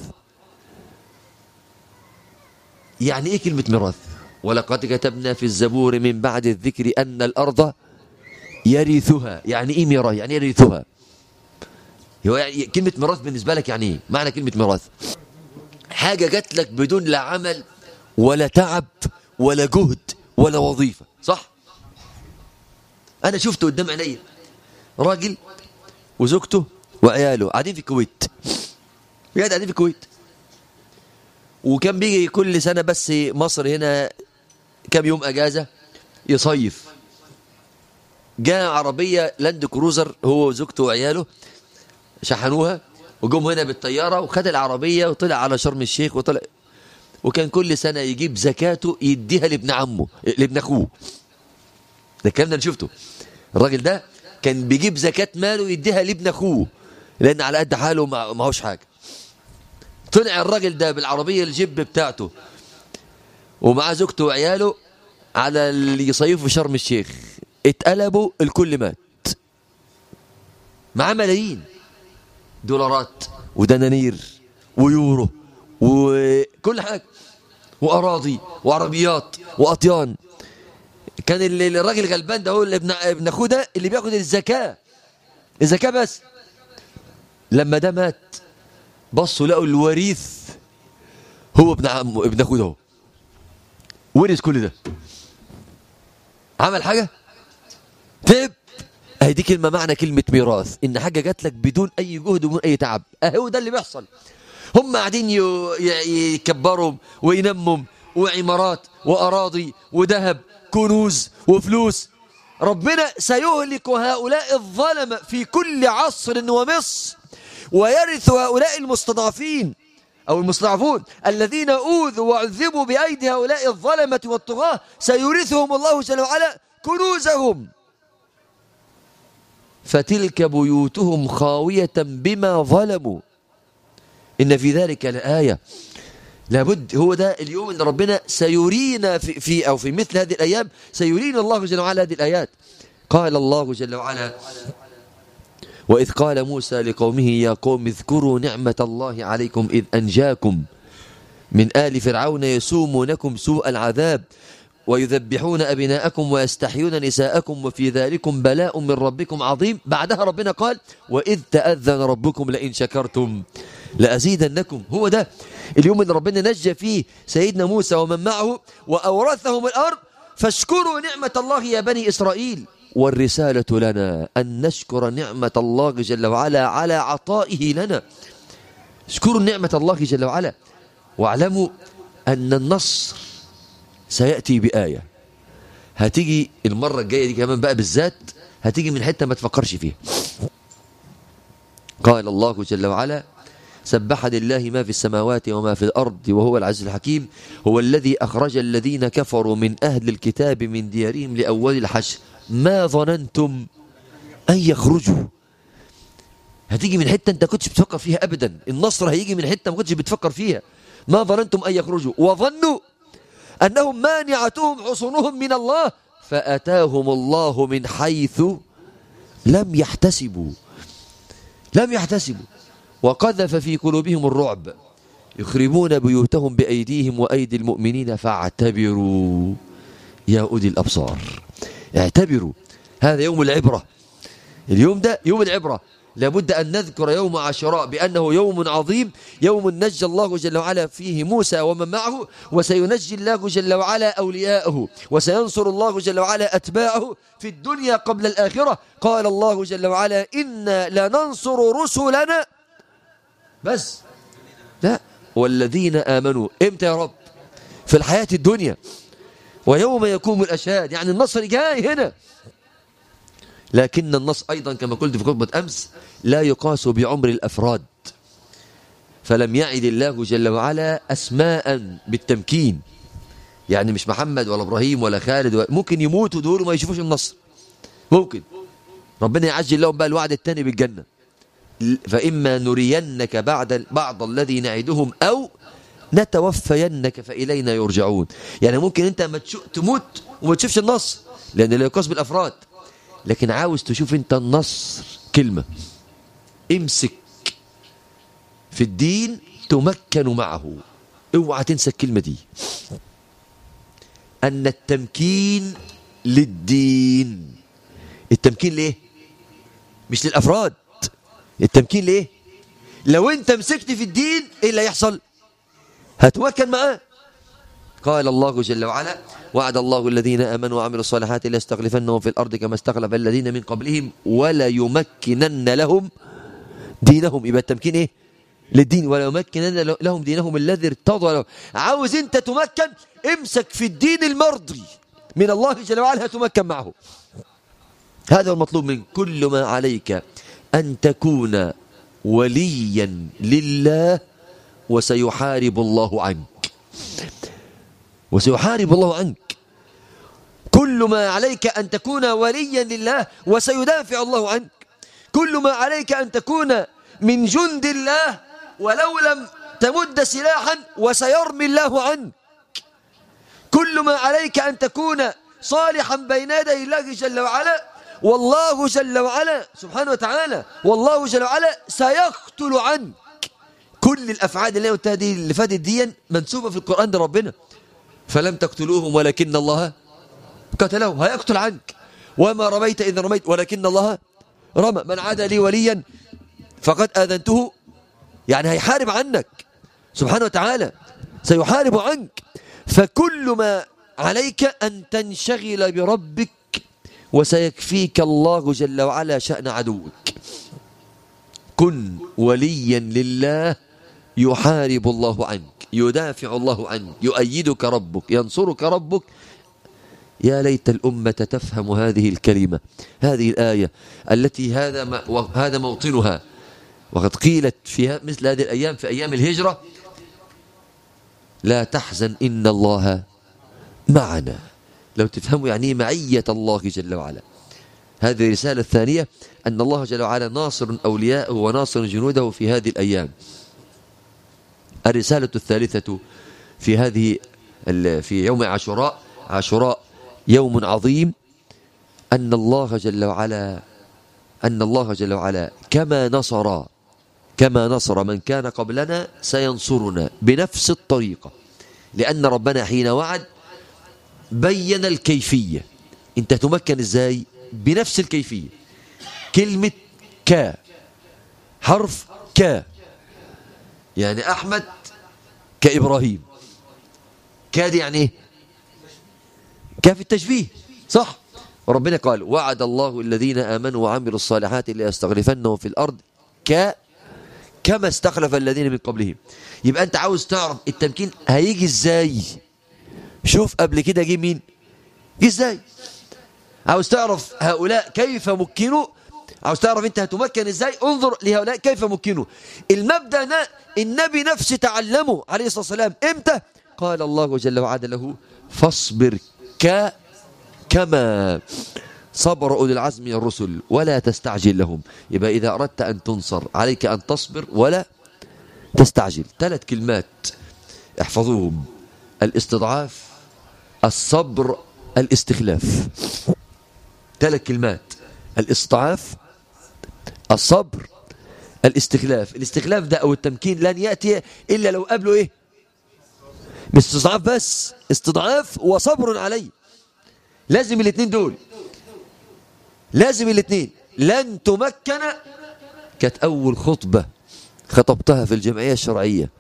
يعني إيه كلمة ميراث ولقد كتبنا في الزبور من بعد الذكر أن الأرض يرثها يعني إيه ميراث يعني يرثها هو يعني كلمة ميراث بالنسبة لك يعني ايه؟ معنى كلمة ميراث حاجة جات لك بدون لا عمل ولا تعب ولا جهد ولا وظيفة صح؟ أنا شفته قدام عينيا راجل وزوجته وعياله قاعدين في الكويت بجد قاعدين في الكويت وكان بيجي كل سنة بس مصر هنا كام يوم أجازة يصيف جاء عربية لاند كروزر هو وزوجته وعياله شحنوها وجم هنا بالطيارة وخد العربية وطلع على شرم الشيخ وطلع وكان كل سنة يجيب زكاته يديها لابن عمه لابن أخوه ده الكلام ده أنا شفته الراجل ده كان بيجيب زكاة ماله يديها لابن أخوه لأن على قد حاله ما معهوش حاجة طلع الراجل ده بالعربية الجيب بتاعته ومعاه زوجته وعياله على اللي يصيفوا في شرم الشيخ اتقلبوا الكل مات معاه ملايين دولارات ودنانير ويورو وكل حاجة وأراضي وعربيات وأطيان كان اللي الراجل الغلبان ده هو اللي ابن ابن اخوه ده اللي بياخد الزكاة الزكاة بس لما ده مات بصوا لقوا الوريث هو ابن عمه ابن اخوه ده هو ورث كل ده عمل حاجة تعب اهي دي كلمة معنى كلمة ميراث ان حاجة جات لك بدون اي جهد وبدون اي تعب اهو ده اللي بيحصل هم قاعدين يكبروا وينموا وعمارات واراضي وذهب كنوز وفلوس ربنا سيهلك هؤلاء الظلم في كل عصر ومصر ويرث هؤلاء المستضعفين أو المستضعفون الذين أوذوا وعذبوا بأيدي هؤلاء الظلمة والطغاة سيورثهم الله جل وعلا كنوزهم فتلك بيوتهم خاوية بما ظلموا إن في ذلك لآية لابد هو ده اليوم اللي ربنا سيرينا في, في أو في مثل هذه الأيام سيرينا الله جل وعلا هذه الآيات قال الله جل وعلا وإذ قال موسى لقومه يا قوم اذكروا نعمة الله عليكم إذ أنجاكم من آل فرعون يسومونكم سوء العذاب ويذبحون أبناءكم ويستحيون نساءكم وفي ذلكم بلاء من ربكم عظيم بعدها ربنا قال وإذ تأذن ربكم لئن شكرتم لأزيدنكم هو ده اليوم اللي ربنا نجى فيه سيدنا موسى ومن معه وأورثهم الأرض فاشكروا نعمة الله يا بني إسرائيل والرسالة لنا أن نشكر نعمة الله جل وعلا على عطائه لنا اشكروا نعمة الله جل وعلا واعلموا أن النصر سيأتي بآية هتيجي المرة الجاية دي كمان بقى بالذات هتيجي من حتة ما تفكرش فيها قال الله جل وعلا سبح لله ما في السماوات وما في الأرض وهو العزيز الحكيم هو الذي أخرج الذين كفروا من أهل الكتاب من ديارهم لأول الحشر ما ظننتم أن يخرجوا هتيجي من حتة أنت كنتش بتفكر فيها أبدا النصر هيجي من حتة ما كنتش بتفكر فيها ما ظننتم أن يخرجوا وظنوا أنهم مانعتهم حصونهم من الله فأتاهم الله من حيث لم يحتسبوا لم يحتسبوا وقذف في قلوبهم الرعب يخربون بيوتهم بأيديهم وأيدي المؤمنين فاعتبروا يا أولي الأبصار اعتبروا هذا يوم العبرة اليوم ده يوم العبرة لابد أن نذكر يوم عاشوراء بأنه يوم عظيم يوم نجى الله جل وعلا فيه موسى ومن معه وسينجي الله جل وعلا أولياءه وسينصر الله جل وعلا أتباعه في الدنيا قبل الآخرة قال الله جل وعلا إنا لننصر رسلنا بس لا والذين آمنوا امتى يا رب في الحياة الدنيا ويوم يقوم الأشهاد يعني النصر جاي هنا لكن النص أيضا كما قلت في خطبة أمس لا يقاس بعمر الأفراد فلم يعد الله جل وعلا أسماء بالتمكين يعني مش محمد ولا إبراهيم ولا خالد ولا ممكن يموتوا دول وما يشوفوش النصر ممكن ربنا يعجل لهم بقى الوعد الثاني بالجنة فإما نرينك بعد بعض الذي نعدهم أو نتوفينك فإلينا يرجعون يعني ممكن أنت ما تموت وما تشوفش النصر لأن لا يقاس بالأفراد لكن عاوز تشوف أنت النصر كلمة امسك في الدين تمكن معه اوعى تنسى الكلمة دي أن التمكين للدين التمكين ليه مش للأفراد التمكين ليه لو انت مسكت في الدين ايه اللي هيحصل هتمكن معاه قال الله جل وعلا وعد الله الذين امنوا وعملوا الصالحات ليستخلفنهم في الارض كما استخلف الذين من قبلهم ولا يمكنن لهم دينهم يبقى التمكين ايه للدين ولا يمكنن لهم دينهم الذي ارتضى لهم عاوز انت تمكن امسك في الدين المرضي من الله جل وعلا هتمكن معه هذا هو المطلوب من كل ما عليك أن تكون وليا لله وسيحارب الله عنك وسيحارب الله عنك كل ما عليك أن تكون وليا لله وسيدافع الله عنك كل ما عليك أن تكون من جند الله ولو لم تمد سلاحا وسيرمي الله عنك كل ما عليك أن تكون صالحا بين يدي الله جل وعلا والله جل وعلا سبحانه وتعالى والله جل وعلا سيقتل عنك كل الأفعال اللي قلتها دي اللي فاتت دي منسوبة في القرآن لربنا فلم تقتلوهم ولكن الله قتلهم هيقتل عنك وما رميت إذا رميت ولكن الله رمى من عاد لي وليا فقد آذنته يعني هيحارب عنك سبحانه وتعالى سيحارب عنك فكل ما عليك أن تنشغل بربك وسيكفيك الله جل وعلا شأن عدوك كن وليا لله يحارب الله عنك يدافع الله عنك يؤيدك ربك ينصرك ربك يا ليت الأمة تفهم هذه الكلمة هذه الآية التي هذا ما هذا موطنها وقد قيلت في مثل هذه الأيام في أيام الهجرة لا تحزن إن الله معنا لو تفهموا يعني معية الله جل وعلا هذه الرسالة الثانية أن الله جل وعلا ناصر أولياءه وناصر جنوده في هذه الأيام الرسالة الثالثة في هذه في يوم عاشوراء عاشوراء يوم عظيم أن الله جل وعلا أن الله جل وعلا كما نصر كما نصر من كان قبلنا سينصرنا بنفس الطريقة لأن ربنا حين وعد بين الكيفية انت تمكن ازاي بنفس الكيفية كلمة ك حرف ك يعني أحمد كإبراهيم كاد يعني ايه كاف التشبيه صح وربنا قال وعد الله الذين آمنوا وعملوا الصالحات ليستغرفنهم في الأرض ك كما استخلف الذين من قبلهم يبقى أنت عاوز تعرف التمكين هيجي ازاي شوف قبل كده جه مين جه ازاي عاوز تعرف هؤلاء كيف مكنوا عاوز تعرف انت هتمكن ازاي انظر لهؤلاء كيف مكنوا المبدا ده النبي نفسه تعلمه عليه الصلاه والسلام امتى قال الله جل وعلا له فاصبر ك كما صبر أولي العزم من الرسل ولا تستعجل لهم يبقى إذا أردت أن تنصر عليك أن تصبر ولا تستعجل ثلاث كلمات احفظوهم الاستضعاف الصبر الاستخلاف ثلاث كلمات الاستضعاف الصبر الاستخلاف الاستخلاف ده أو التمكين لن يأتي إلا لو قبله إيه مش استضعاف بس استضعاف وصبر عليه لازم الاثنين دول لازم الاثنين لن تمكن كانت أول خطبة خطبتها في الجمعية الشرعية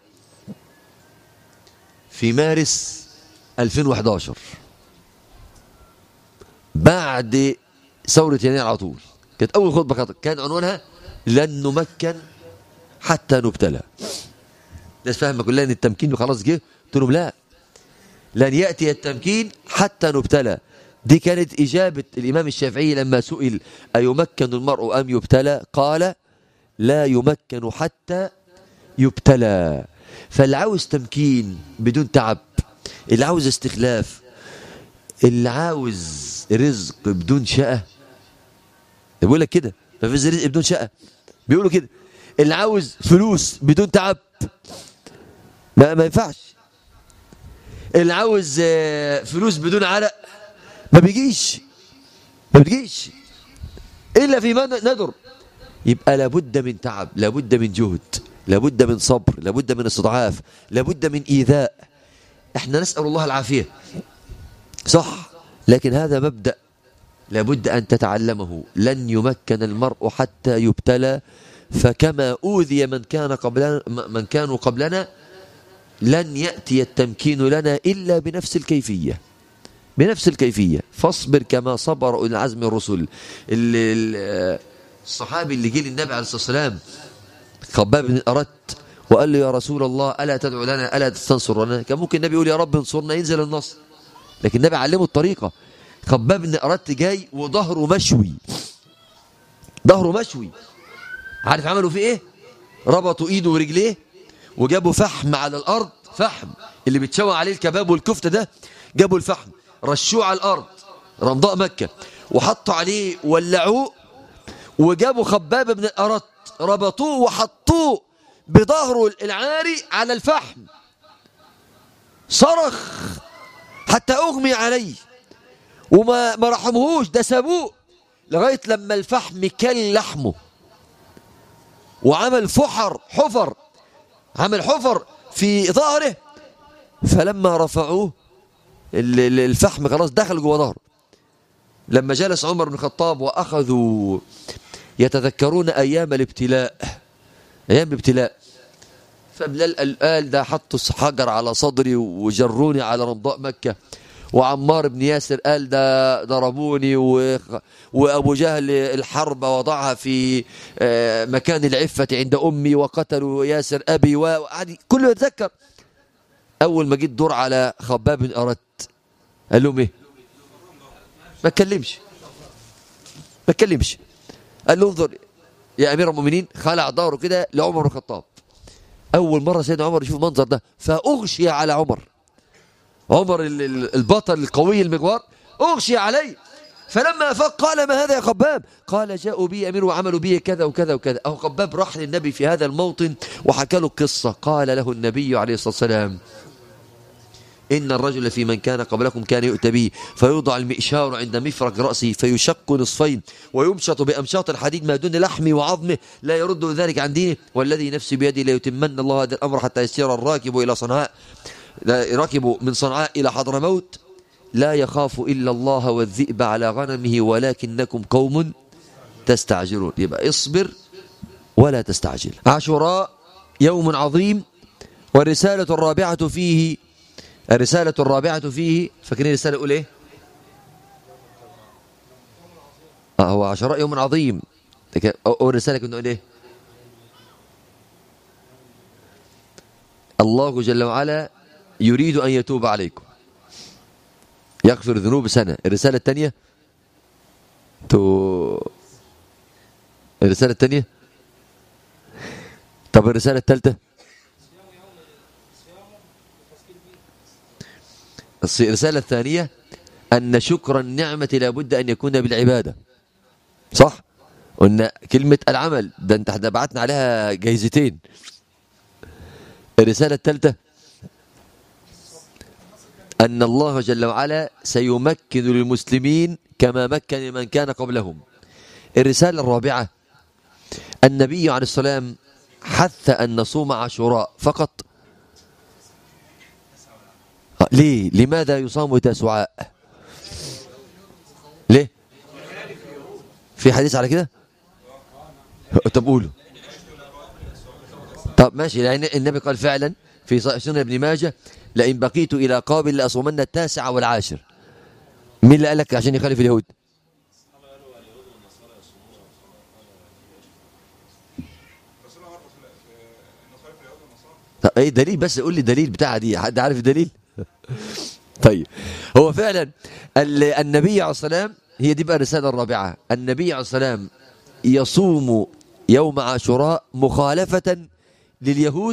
في مارس 2011 بعد ثورة يناير على طول كانت أول خطبة خطب كان عنوانها لن نمكن حتى نبتلى الناس فاهمة كلها أن التمكين خلاص جه قلت لهم لا لن يأتي التمكين حتى نبتلى دي كانت إجابة الإمام الشافعي لما سئل أيمكن المرء أم يبتلى قال لا يمكن حتى يبتلى فاللي عاوز تمكين بدون تعب اللي عاوز استخلاف اللي عاوز رزق بدون شقة بيقول لك كده ما فيش رزق بدون شقة بيقولوا كده اللي عاوز فلوس بدون تعب ما ما ينفعش اللي عاوز فلوس بدون عرق ما بيجيش ما بيجيش إلا في ما ندر يبقى لابد من تعب لابد من جهد لابد من صبر لابد من استضعاف لابد من إيذاء احنا نسأل الله العافية صح لكن هذا مبدأ لابد أن تتعلمه لن يمكن المرء حتى يبتلى فكما أوذي من كان قبلنا من كانوا قبلنا لن يأتي التمكين لنا إلا بنفس الكيفية بنفس الكيفية فاصبر كما صبر أولي العزم الرسل الصحابي اللي جه للنبي عليه الصلاة والسلام خباب بن أردت وقال له يا رسول الله ألا تدعو لنا ألا تستنصر لنا كان ممكن النبي يقول يا رب انصرنا ينزل النصر لكن النبي علمه الطريقة خباب بن أردت جاي وظهره مشوي ظهره مشوي عارف عملوا فيه ايه ربطوا ايده ورجليه وجابوا فحم على الارض فحم اللي بيتشوى عليه الكباب والكفته ده جابوا الفحم رشوه على الارض رمضاء مكه وحطوا عليه ولعوه وجابوا خباب بن الارت ربطوه وحطوه بظهره العاري على الفحم صرخ حتى اغمي عليه وما ما رحمهوش ده سابوه لغايه لما الفحم كل لحمه وعمل فحر حفر عمل حفر في ظهره فلما رفعوه ال- ال- الفحم خلاص دخل جوه ظهره لما جلس عمر بن الخطاب واخذوا يتذكرون ايام الابتلاء ايام الابتلاء فبلال قال- قال ده حطوا حجر على صدري وجروني على رمضاء مكه وعمار بن ياسر قال ده ضربوني و... وابو جهل الحرب وضعها في آه، مكان العفه عند امي وقتلوا ياسر ابي وقعد كله يتذكر اول ما جيت دور على خباب بن اردت قال لهم ايه ما اتكلمش ما اتكلمش قال له انظر يا امير المؤمنين خلع ظهره كده لعمر بن الخطاب اول مره سيدنا عمر يشوف المنظر ده فاغشي على عمر عمر ال- ال- البطل القوي المجوار اغشي عليه فلما افاق قال ما هذا يا خباب قال جاءوا بي امير وعملوا بي كذا وكذا وكذا اهو خباب راح للنبي في هذا الموطن وحكى له القصه قال له النبي عليه الصلاه والسلام إن الرجل في من كان قبلكم كان يؤتى به فيوضع المئشار عند مفرق رأسه فيشق نصفين ويمشط بأمشاط الحديد ما دون لحمه وعظمه لا يرد ذلك عن دينه والذي نفسي بيده ليتمن الله هذا الأمر حتى يسير الراكب إلى صنعاء لا ركبوا من صنعاء إلى حضرموت لا يخاف إلا الله والذئب على غنمه ولكنكم قوم تستعجلون يبقى اصبر ولا تستعجل عاشوراء يوم عظيم والرسالة الرابعة فيه الرسالة الرابعة فيه فاكرين الرسالة الأولى إيه؟ آه هو عشراء يوم عظيم لكن أو أو الرسالة كنا نقول إيه؟ الله جل وعلا يريد أن يتوب عليكم يغفر ذنوب سنة الرسالة الثانية تو الرسالة الثانية طب الرسالة الثالثة الص- الرسالة الثانية أن شكر النعمة لابد أن يكون بالعبادة صح؟ قلنا كلمة العمل ده انت احنا بعتنا عليها جايزتين الرسالة الثالثة أن الله جل وعلا سيمكن للمسلمين كما مكن من كان قبلهم الرسالة الرابعة النبي عليه السلام حث أن نصوم عاشوراء فقط آه، ليه لماذا يصام تاسعاء ليه في حديث على كده طب قولوا طب ماشي لان النبي قال فعلا في سنن ابن ماجه لئن بقيت الى قابل لاصومن التاسع والعاشر مين اللي قال لك عشان يخالف اليهود طب ايه دليل بس قول لي دليل بتاعها دي حد عارف الدليل طيب هو فعلا ال- النبي عليه السلام هي دي بقى الرساله الرابعه النبي عليه السلام يصوم يوم عاشوراء مخالفه لليهود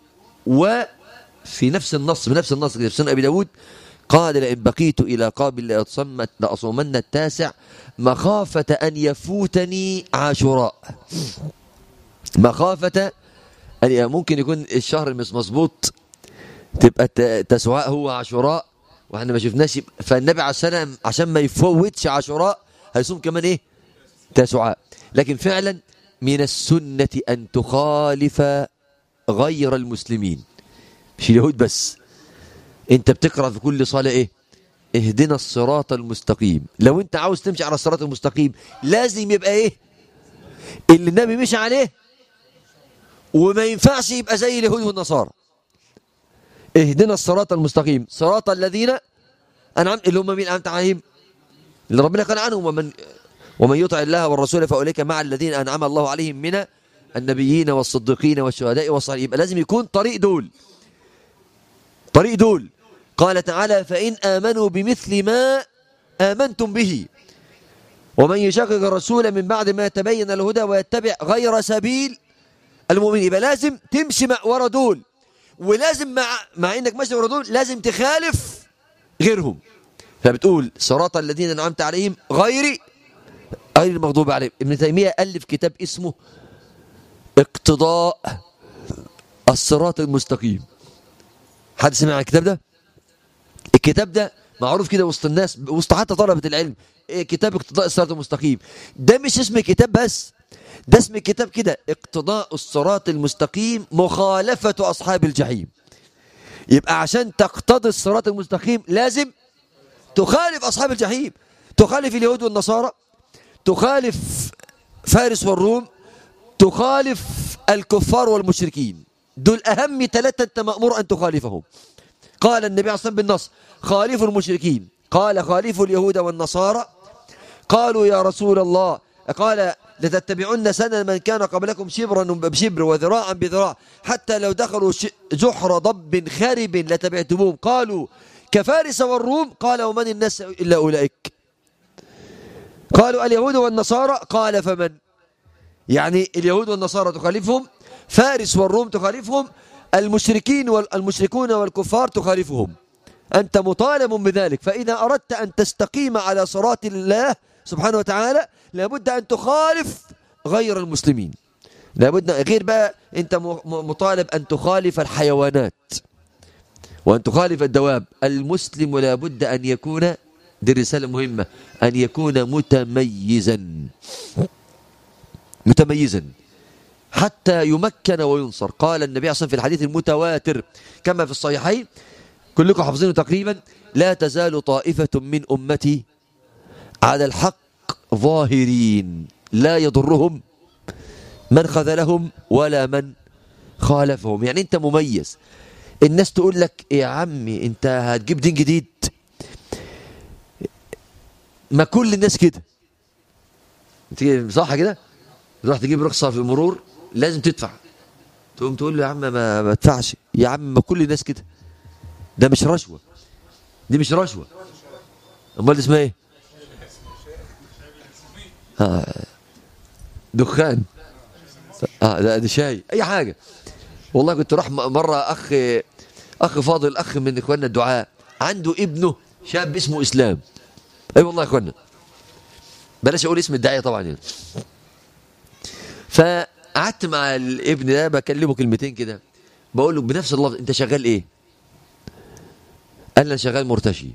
وفي نفس النص بنفس النص كده في سنن ابي داود قال لئن بقيت الى قابل لاصمت لاصومن التاسع مخافه ان يفوتني عاشوراء مخافه أن ممكن يكون الشهر مش مظبوط تبقى الت- تسواء هو عاشوراء واحنا ما شفناش فالنبي عليه السلام عشان ما يفوتش عاشوراء هيصوم كمان ايه تسعاء لكن فعلا من السنة أن تخالف غير المسلمين مش اليهود بس انت بتقرأ في كل صلاة ايه اهدنا الصراط المستقيم لو انت عاوز تمشي على الصراط المستقيم لازم يبقى ايه اللي النبي مشي عليه وما ينفعش يبقى زي اليهود والنصارى اهدنا الصراط المستقيم صراط الذين انعمت اللي هم مين انعمت عليهم اللي ربنا قال عنهم ومن ومن يطع الله والرسول فاولئك مع الذين انعم الله عليهم من النبيين والصديقين والشهداء والصالحين يبقى لازم يكون طريق دول طريق دول قال تعالى فإن آمنوا بمثل ما آمنتم به ومن يشقق الرسول من بعد ما تبين الهدى ويتبع غير سبيل المؤمنين يبقى لازم تمشي مع ورا دول ولازم مع مع انك ماشي ورا دول لازم تخالف غيرهم فبتقول صراط الذين انعمت عليهم غير غير المغضوب عليهم ابن تيميه الف كتاب اسمه اقتضاء الصراط المستقيم حد سمع الكتاب ده الكتاب ده معروف كده وسط الناس وسط حتى طلبة العلم إيه كتاب اقتضاء الصراط المستقيم ده مش اسم كتاب بس ده اسم كتاب كده اقتضاء الصراط المستقيم مخالفة أصحاب الجحيم يبقى عشان تقتضي الصراط المستقيم لازم تخالف أصحاب الجحيم تخالف اليهود والنصارى تخالف فارس والروم تخالف الكفار والمشركين دول أهم ثلاثة أنت مأمور أن تخالفهم قال النبي عليه الصلاة والسلام بالنص خالفوا المشركين قال خالفوا اليهود والنصارى قالوا يا رسول الله قال لتتبعن سنن من كان قبلكم شبرا بشبر وذراعا بذراع حتى لو دخلوا جحر ضب خرب لتبعتموهم قالوا كفارس والروم قال ومن الناس إلا أولئك قالوا اليهود والنصارى قال فمن يعني اليهود والنصارى تخالفهم فارس والروم تخالفهم المشركين والمشركون والكفار تخالفهم أنت مطالب بذلك فإذا أردت أن تستقيم على صراط الله سبحانه وتعالى لابد أن تخالف غير المسلمين لابد غير بقى أنت مطالب أن تخالف الحيوانات وأن تخالف الدواب المسلم لابد أن يكون دي رسالة مهمة أن يكون متميزا متميزا حتى يمكن وينصر قال النبي صلى الله عليه وسلم في الحديث المتواتر كما في الصحيحين كلكم حافظينه تقريبا لا تزال طائفة من أمتي على الحق ظاهرين لا يضرهم من خذلهم ولا من خالفهم يعني انت مميز الناس تقول لك يا عمي انت هتجيب دين جديد ما كل الناس كده صح كده تروح تجيب رخصة في المرور لازم تدفع تقوم تقول له يا عم ما, ما تدفعش يا عم ما كل الناس كده ده مش رشوة دي مش رشوة امال اسمها ايه آه دخان اه ده, ده شاي اي حاجة والله كنت راح مرة اخ اخ فاضل اخ من اخواننا الدعاء عنده ابنه شاب اسمه اسلام اي والله يا اخوانا بلاش اقول اسم الداعيه طبعا يعني فقعدت مع الابن ده بكلمه كلمتين كده بقول له بنفس اللفظ انت شغال ايه قال لي انا شغال مرتشي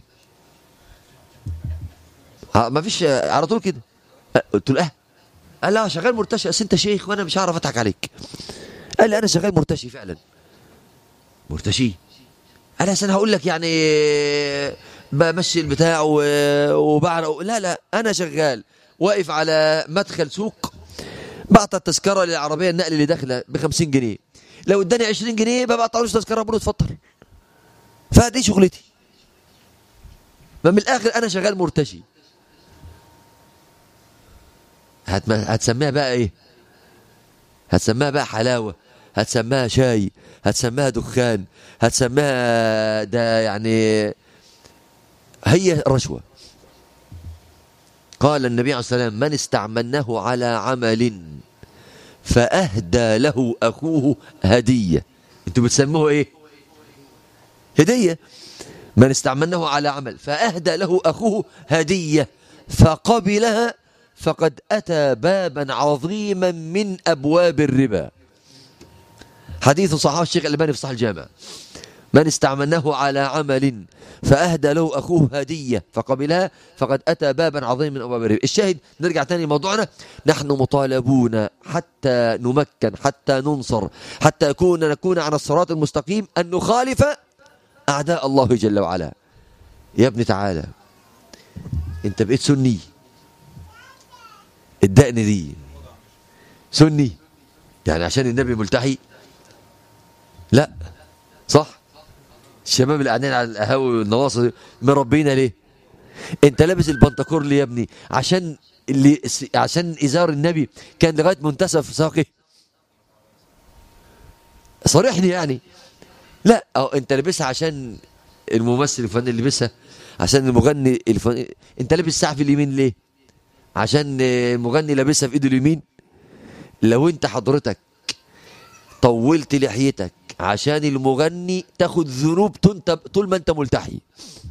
ما فيش على طول كده قلت له اه قال لا شغال مرتشي اصل انت شيخ وانا مش هعرف اضحك عليك قال لي انا شغال مرتشي فعلا مرتشي انا انا هقول لك يعني بمشي البتاع وبعرق لا لا انا شغال واقف على مدخل سوق بعطى التذكره للعربيه النقل اللي داخله ب 50 جنيه لو اداني 20 جنيه بقطع له تذكره بقول له اتفضل فدي شغلتي فمن الاخر انا شغال مرتشي هتسميها بقى ايه هتسميها بقى حلاوه هتسميها شاي هتسميها دخان هتسميها ده يعني هي رشوة قال النبي عليه الصلاة والسلام من استعملناه على عمل فأهدى له أخوه هدية انتوا بتسموه ايه هدية من استعملناه على عمل فأهدى له أخوه هدية فقبلها فقد أتى بابا عظيما من أبواب الربا حديث صحابه الشيخ الألباني في صحيح الجامع من استعملناه على عمل فأهدى له أخوه هدية فقبلها فقد أتى بابا عظيما من أبواب الربا الشاهد نرجع تاني لموضوعنا نحن مطالبون حتى نمكن حتى ننصر حتى يكون نكون على الصراط المستقيم أن نخالف أعداء الله جل وعلا يا ابني تعالى انت بقيت سني الدقن دي سني يعني عشان النبي ملتحي لا صح الشباب اللي قاعدين على القهاوي والنواصي مربينا ليه انت لابس البنطكور ليه يا ابني عشان اللي عشان ازار النبي كان لغايه منتصف ساقه صريحني يعني لا أو انت لابسها عشان الممثل الفني اللي لبسها عشان المغني الفني انت لابس ساعه في اليمين ليه عشان المغني لابسها في ايده اليمين لو انت حضرتك طولت لحيتك عشان المغني تاخد ذنوب طول ما انت ملتحي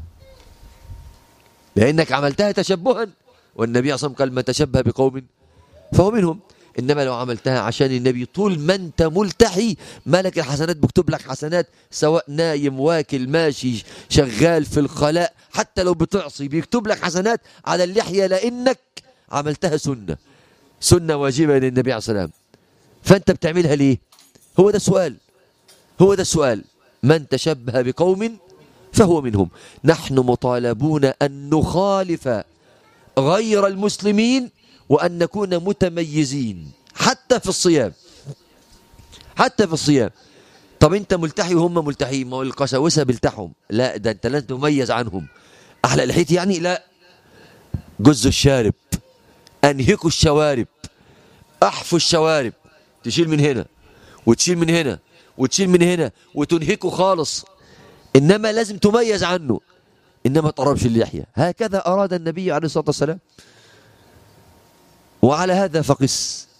لانك عملتها تشبها والنبي صلى الله عليه وسلم قال من تشبه بقوم فهو منهم انما لو عملتها عشان النبي طول ما انت ملتحي ملك الحسنات بيكتب لك حسنات سواء نايم واكل ماشي شغال في الخلاء حتى لو بتعصي بيكتب لك حسنات على اللحيه لانك عملتها سنه سنه واجبه للنبي عليه الصلاه والسلام فانت بتعملها ليه هو ده السؤال هو ده السؤال من تشبه بقوم فهو منهم نحن مطالبون أن نخالف غير المسلمين وأن نكون متميزين حتى في الصيام حتى في الصيام طب انت ملتحي وهم ملتحيين ما هو القساوسه بيلتحهم لا ده انت لن تميز عنهم احلى الحيط يعني لا جز الشارب انهكوا الشوارب احفوا الشوارب تشيل من هنا وتشيل من هنا وتشيل من هنا وتنهكه خالص إنما لازم تميز عنه إنما تقربش اللحية هكذا أراد النبي عليه الصلاة والسلام وعلى هذا فقس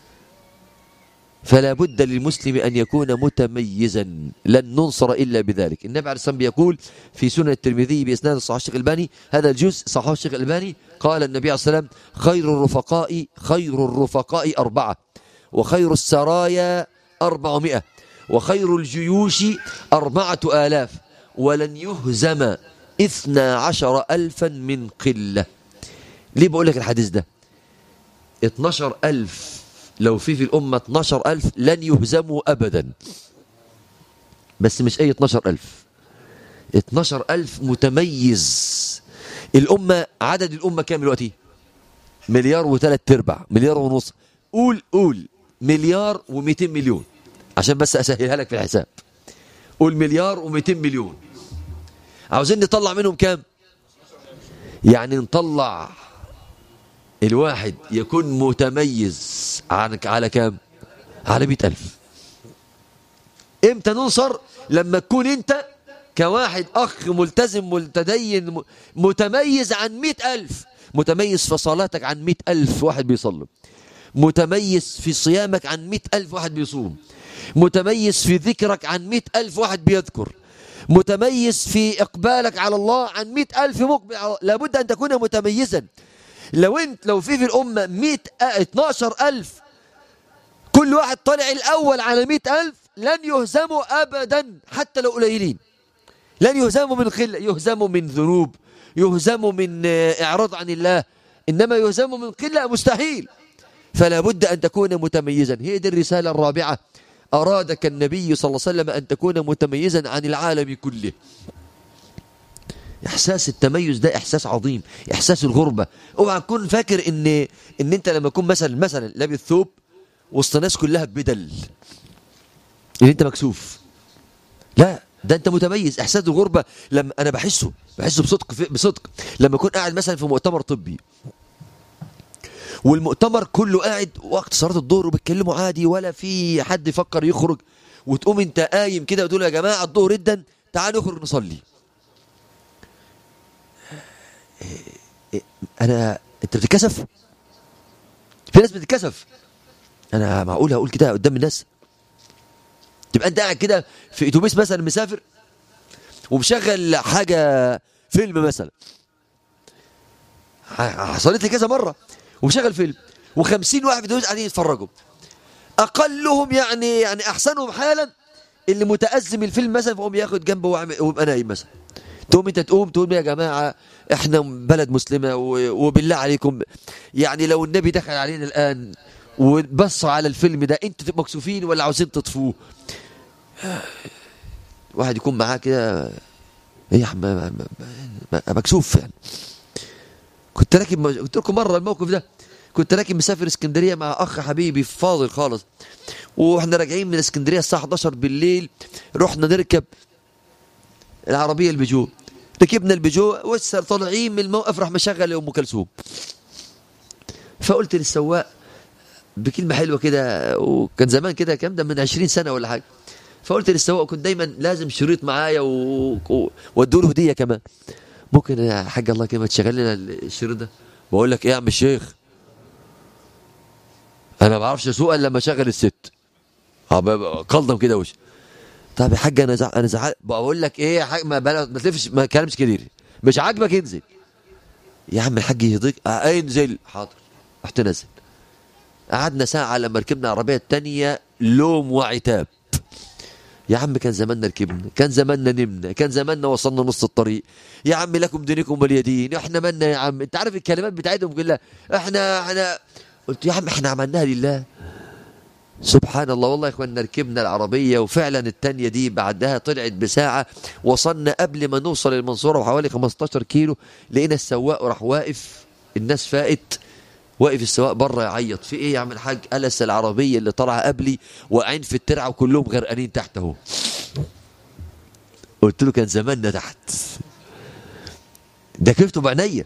فلا بد للمسلم أن يكون متميزا لن ننصر إلا بذلك النبي عليه الصلاة والسلام يقول في سنة الترمذي بإسناد صحيح الشيخ الألباني هذا الجزء صحيح الشيخ الألباني قال النبي عليه الصلاة والسلام خير الرفقاء خير الرفقاء أربعة وخير السرايا أربعمائة وخير الجيوش أربعة آلاف ولن يهزم اثنا عشر ألفا من قلة ليه بقول لك الحديث ده 12 ألف لو في في الأمة 12 ألف لن يهزموا أبدا بس مش أي 12 ألف 12 ألف متميز الأمة عدد الأمة كام دلوقتي مليار وثلاث ارباع مليار ونص قول قول مليار و200 مليون عشان بس اسهلها لك في الحساب قول مليار و200 مليون عاوزين نطلع منهم كام يعني نطلع الواحد يكون متميز عنك على كام على مئة ألف امتى ننصر لما تكون انت كواحد أخ ملتزم متدين متميز عن مئة ألف متميز في صلاتك عن مئة ألف واحد بيصلي متميز في صيامك عن مئة ألف واحد بيصوم متميز في ذكرك عن مئة ألف واحد بيذكر متميز في إقبالك على الله عن مئة ألف مقبل لابد أن تكون متميزا لو انت لو في في الأمة مئة اتناشر ألف كل واحد طالع الأول على مئة ألف لن يهزموا أبدا حتى لو قليلين لن يهزموا من خلة يهزموا من ذنوب يهزموا من إعراض عن الله إنما يهزموا من قلة مستحيل فلا بد أن تكون متميزا هي دي الرسالة الرابعة أرادك النبي صلى الله عليه وسلم أن تكون متميزا عن العالم كله إحساس التميز ده إحساس عظيم إحساس الغربة اوعى تكون فاكر إن إن أنت لما تكون مثلا مثلا لابس ثوب وسط الناس كلها ببدل إن أنت مكسوف لا ده أنت متميز إحساس الغربة لما أنا بحسه بحسه بصدق بصدق لما أكون قاعد مثلا في مؤتمر طبي والمؤتمر كله قاعد وقت صلاة الظهر وبيتكلموا عادي ولا في حد يفكر يخرج وتقوم انت قايم كده وتقول يا جماعة الظهر جدا تعالوا نخرج نصلي انا انت بتتكسف في ناس بتتكسف انا معقول هقول كده قدام الناس تبقى انت قاعد كده في اتوبيس مثلا مسافر ومشغل حاجه فيلم مثلا حصلت لي كذا مره ومشغل فيلم و50 واحد في قاعدين يتفرجوا اقلهم يعني يعني احسنهم حالا اللي متازم الفيلم مثلا فقوم ياخد جنبه ويبقى نايم مثلا تقوم انت تقوم تقول يا جماعه احنا بلد مسلمه وبالله عليكم يعني لو النبي دخل علينا الان وبص على الفيلم ده انتوا تبقوا مكسوفين ولا عاوزين تطفوه واحد يكون معاه كده ايه يا عم مكسوف يعني كنت راكب قلت لكم مره الموقف ده كنت راكب مسافر اسكندريه مع اخ حبيبي فاضل خالص واحنا راجعين من اسكندريه الساعه 11 بالليل رحنا نركب العربيه البيجو ركبنا البيجو وسر طالعين من الموقف راح مشغل ام كلثوم فقلت للسواق بكلمه حلوه كده وكان زمان كده كام ده من 20 سنه ولا حاجه فقلت للسواق كنت دايما لازم شريط معايا وادوا له هديه كمان ممكن يا حاج الله كده تشغل لنا الشريط ده بقول لك ايه يا عم الشيخ انا ما بعرفش اسوق الا لما اشغل الست اه ب- ب- قلضم كده وش طب يا حاج انا زع... انا زعل بقول لك ايه يا حاج ما بلا... ما تلفش ما كلامش كتير مش عاجبك انزل يا عم الحاج يهضيك آه انزل حاضر رحت نزل قعدنا ساعة لما ركبنا العربية التانية لوم وعتاب يا عم كان زماننا ركبنا كان زماننا نمنا كان زماننا وصلنا نص الطريق يا عم لكم دينكم واليدين احنا مالنا يا عم انت عارف الكلمات بتاعتهم كلها احنا احنا قلت يا عم احنا عملناها لله سبحان الله والله يا اخواننا ركبنا العربية وفعلا التانية دي بعدها طلعت بساعة وصلنا قبل ما نوصل المنصورة بحوالي 15 كيلو لقينا السواق راح واقف الناس فائت واقف السواق بره يعيط في ايه يا عم الحاج قلس العربية اللي طالعة قبلي واقعين في الترعة وكلهم غرقانين تحت اهو قلت له كان زماننا تحت ده كيفته بعينيا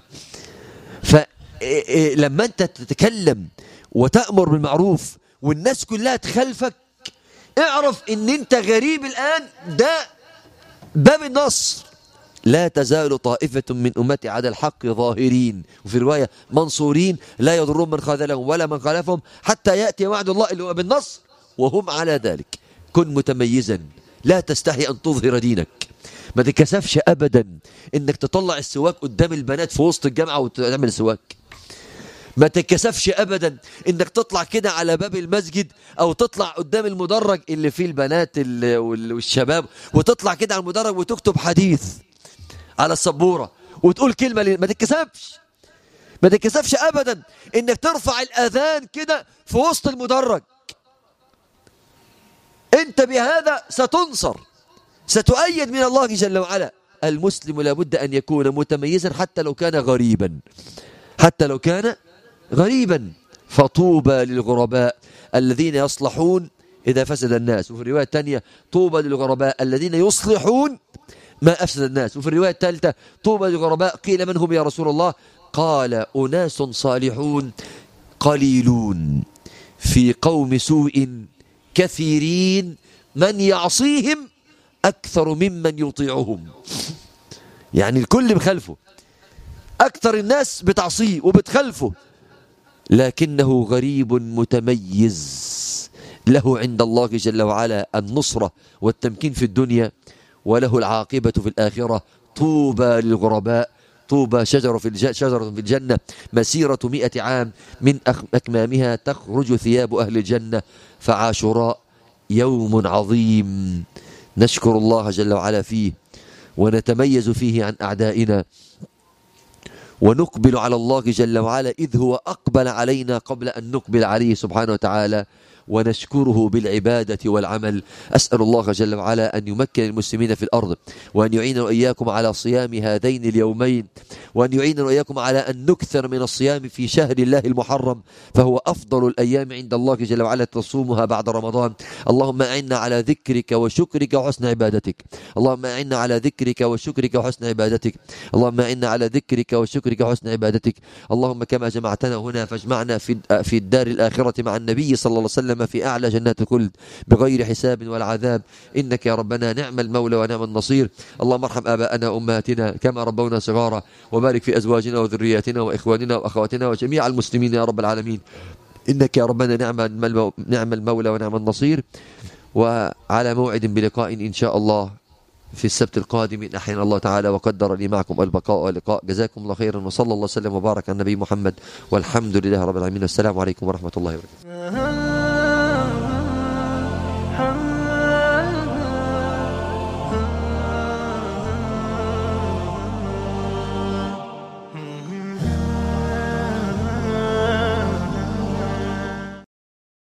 فلما انت تتكلم وتأمر بالمعروف والناس كلها تخالفك اعرف ان انت غريب الان ده باب النصر لا تزال طائفة من أمتي على الحق ظاهرين وفي رواية منصورين لا يضرون من خذلهم ولا من خالفهم حتى يأتي وعد الله اللي هو بالنصر وهم على ذلك كن متميزا لا تستحي أن تظهر دينك ما تتكسفش أبدا إنك تطلع السواك قدام البنات في وسط الجامعة وتعمل سواك ما تتكسفش ابدا انك تطلع كده على باب المسجد او تطلع قدام المدرج اللي فيه البنات ال- وال- والشباب وتطلع كده على المدرج وتكتب حديث على السبوره وتقول كلمه لي- ما تتكسفش ما تتكسفش ابدا انك ترفع الاذان كده في وسط المدرج انت بهذا ستنصر ستؤيد من الله جل وعلا المسلم لابد ان يكون متميزا حتى لو كان غريبا حتى لو كان غريبا فطوبى للغرباء الذين يصلحون إذا فسد الناس وفي الرواية الثانية طوبى للغرباء الذين يصلحون ما أفسد الناس وفي الرواية الثالثة طوبى للغرباء قيل من هم يا رسول الله قال أناس صالحون قليلون في قوم سوء كثيرين من يعصيهم أكثر ممن يطيعهم يعني الكل بخلفه أكثر الناس بتعصيه وبتخلفه لكنه غريب متميز له عند الله جل وعلا النصرة والتمكين في الدنيا وله العاقبة في الآخرة طوبى للغرباء طوبى شجرة في الج... شجرة في الجنة مسيرة مئة عام من أخ... أكمامها تخرج ثياب أهل الجنة فعاشوراء يوم عظيم نشكر الله جل وعلا فيه ونتميز فيه عن أعدائنا ونقبل على الله جل وعلا إذ هو أقبل علينا قبل أن نقبل عليه سبحانه وتعالى ونشكره بالعبادة والعمل أسأل الله جل وعلا أن يمكن المسلمين في الأرض وأن يعيننا وإياكم على صيام هذين اليومين وأن يعيننا وإياكم على أن نكثر من الصيام في شهر الله المحرم فهو أفضل الأيام عند الله جل وعلا تصومها بعد رمضان اللهم أعنا على ذكرك وشكرك وحسن عبادتك اللهم أعنا على ذكرك وشكرك وحسن عبادتك اللهم أعنا على ذكرك وشكرك وحسن عبادتك اللهم كما جمعتنا هنا فاجمعنا في في الدار الآخرة مع النبي صلى الله عليه وسلم في أعلى جنات الخلد بغير حساب ولا عذاب إنك يا ربنا نعم المولى ونعم النصير اللهم ارحم آباءنا وأمهاتنا كما ربونا صغارا وبارك في أزواجنا وذرياتنا وإخواننا وأخواتنا وجميع المسلمين يا رب العالمين إنك يا ربنا نعم المل- نعم المولى ونعم النصير وعلى موعد بلقاء إن شاء الله في السبت القادم إن أحيانا الله تعالى وقدر لي معكم البقاء واللقاء جزاكم الله خيرا وصلى الله وسلم وبارك على النبي محمد والحمد لله رب العالمين والسلام عليكم ورحمة الله وبركاته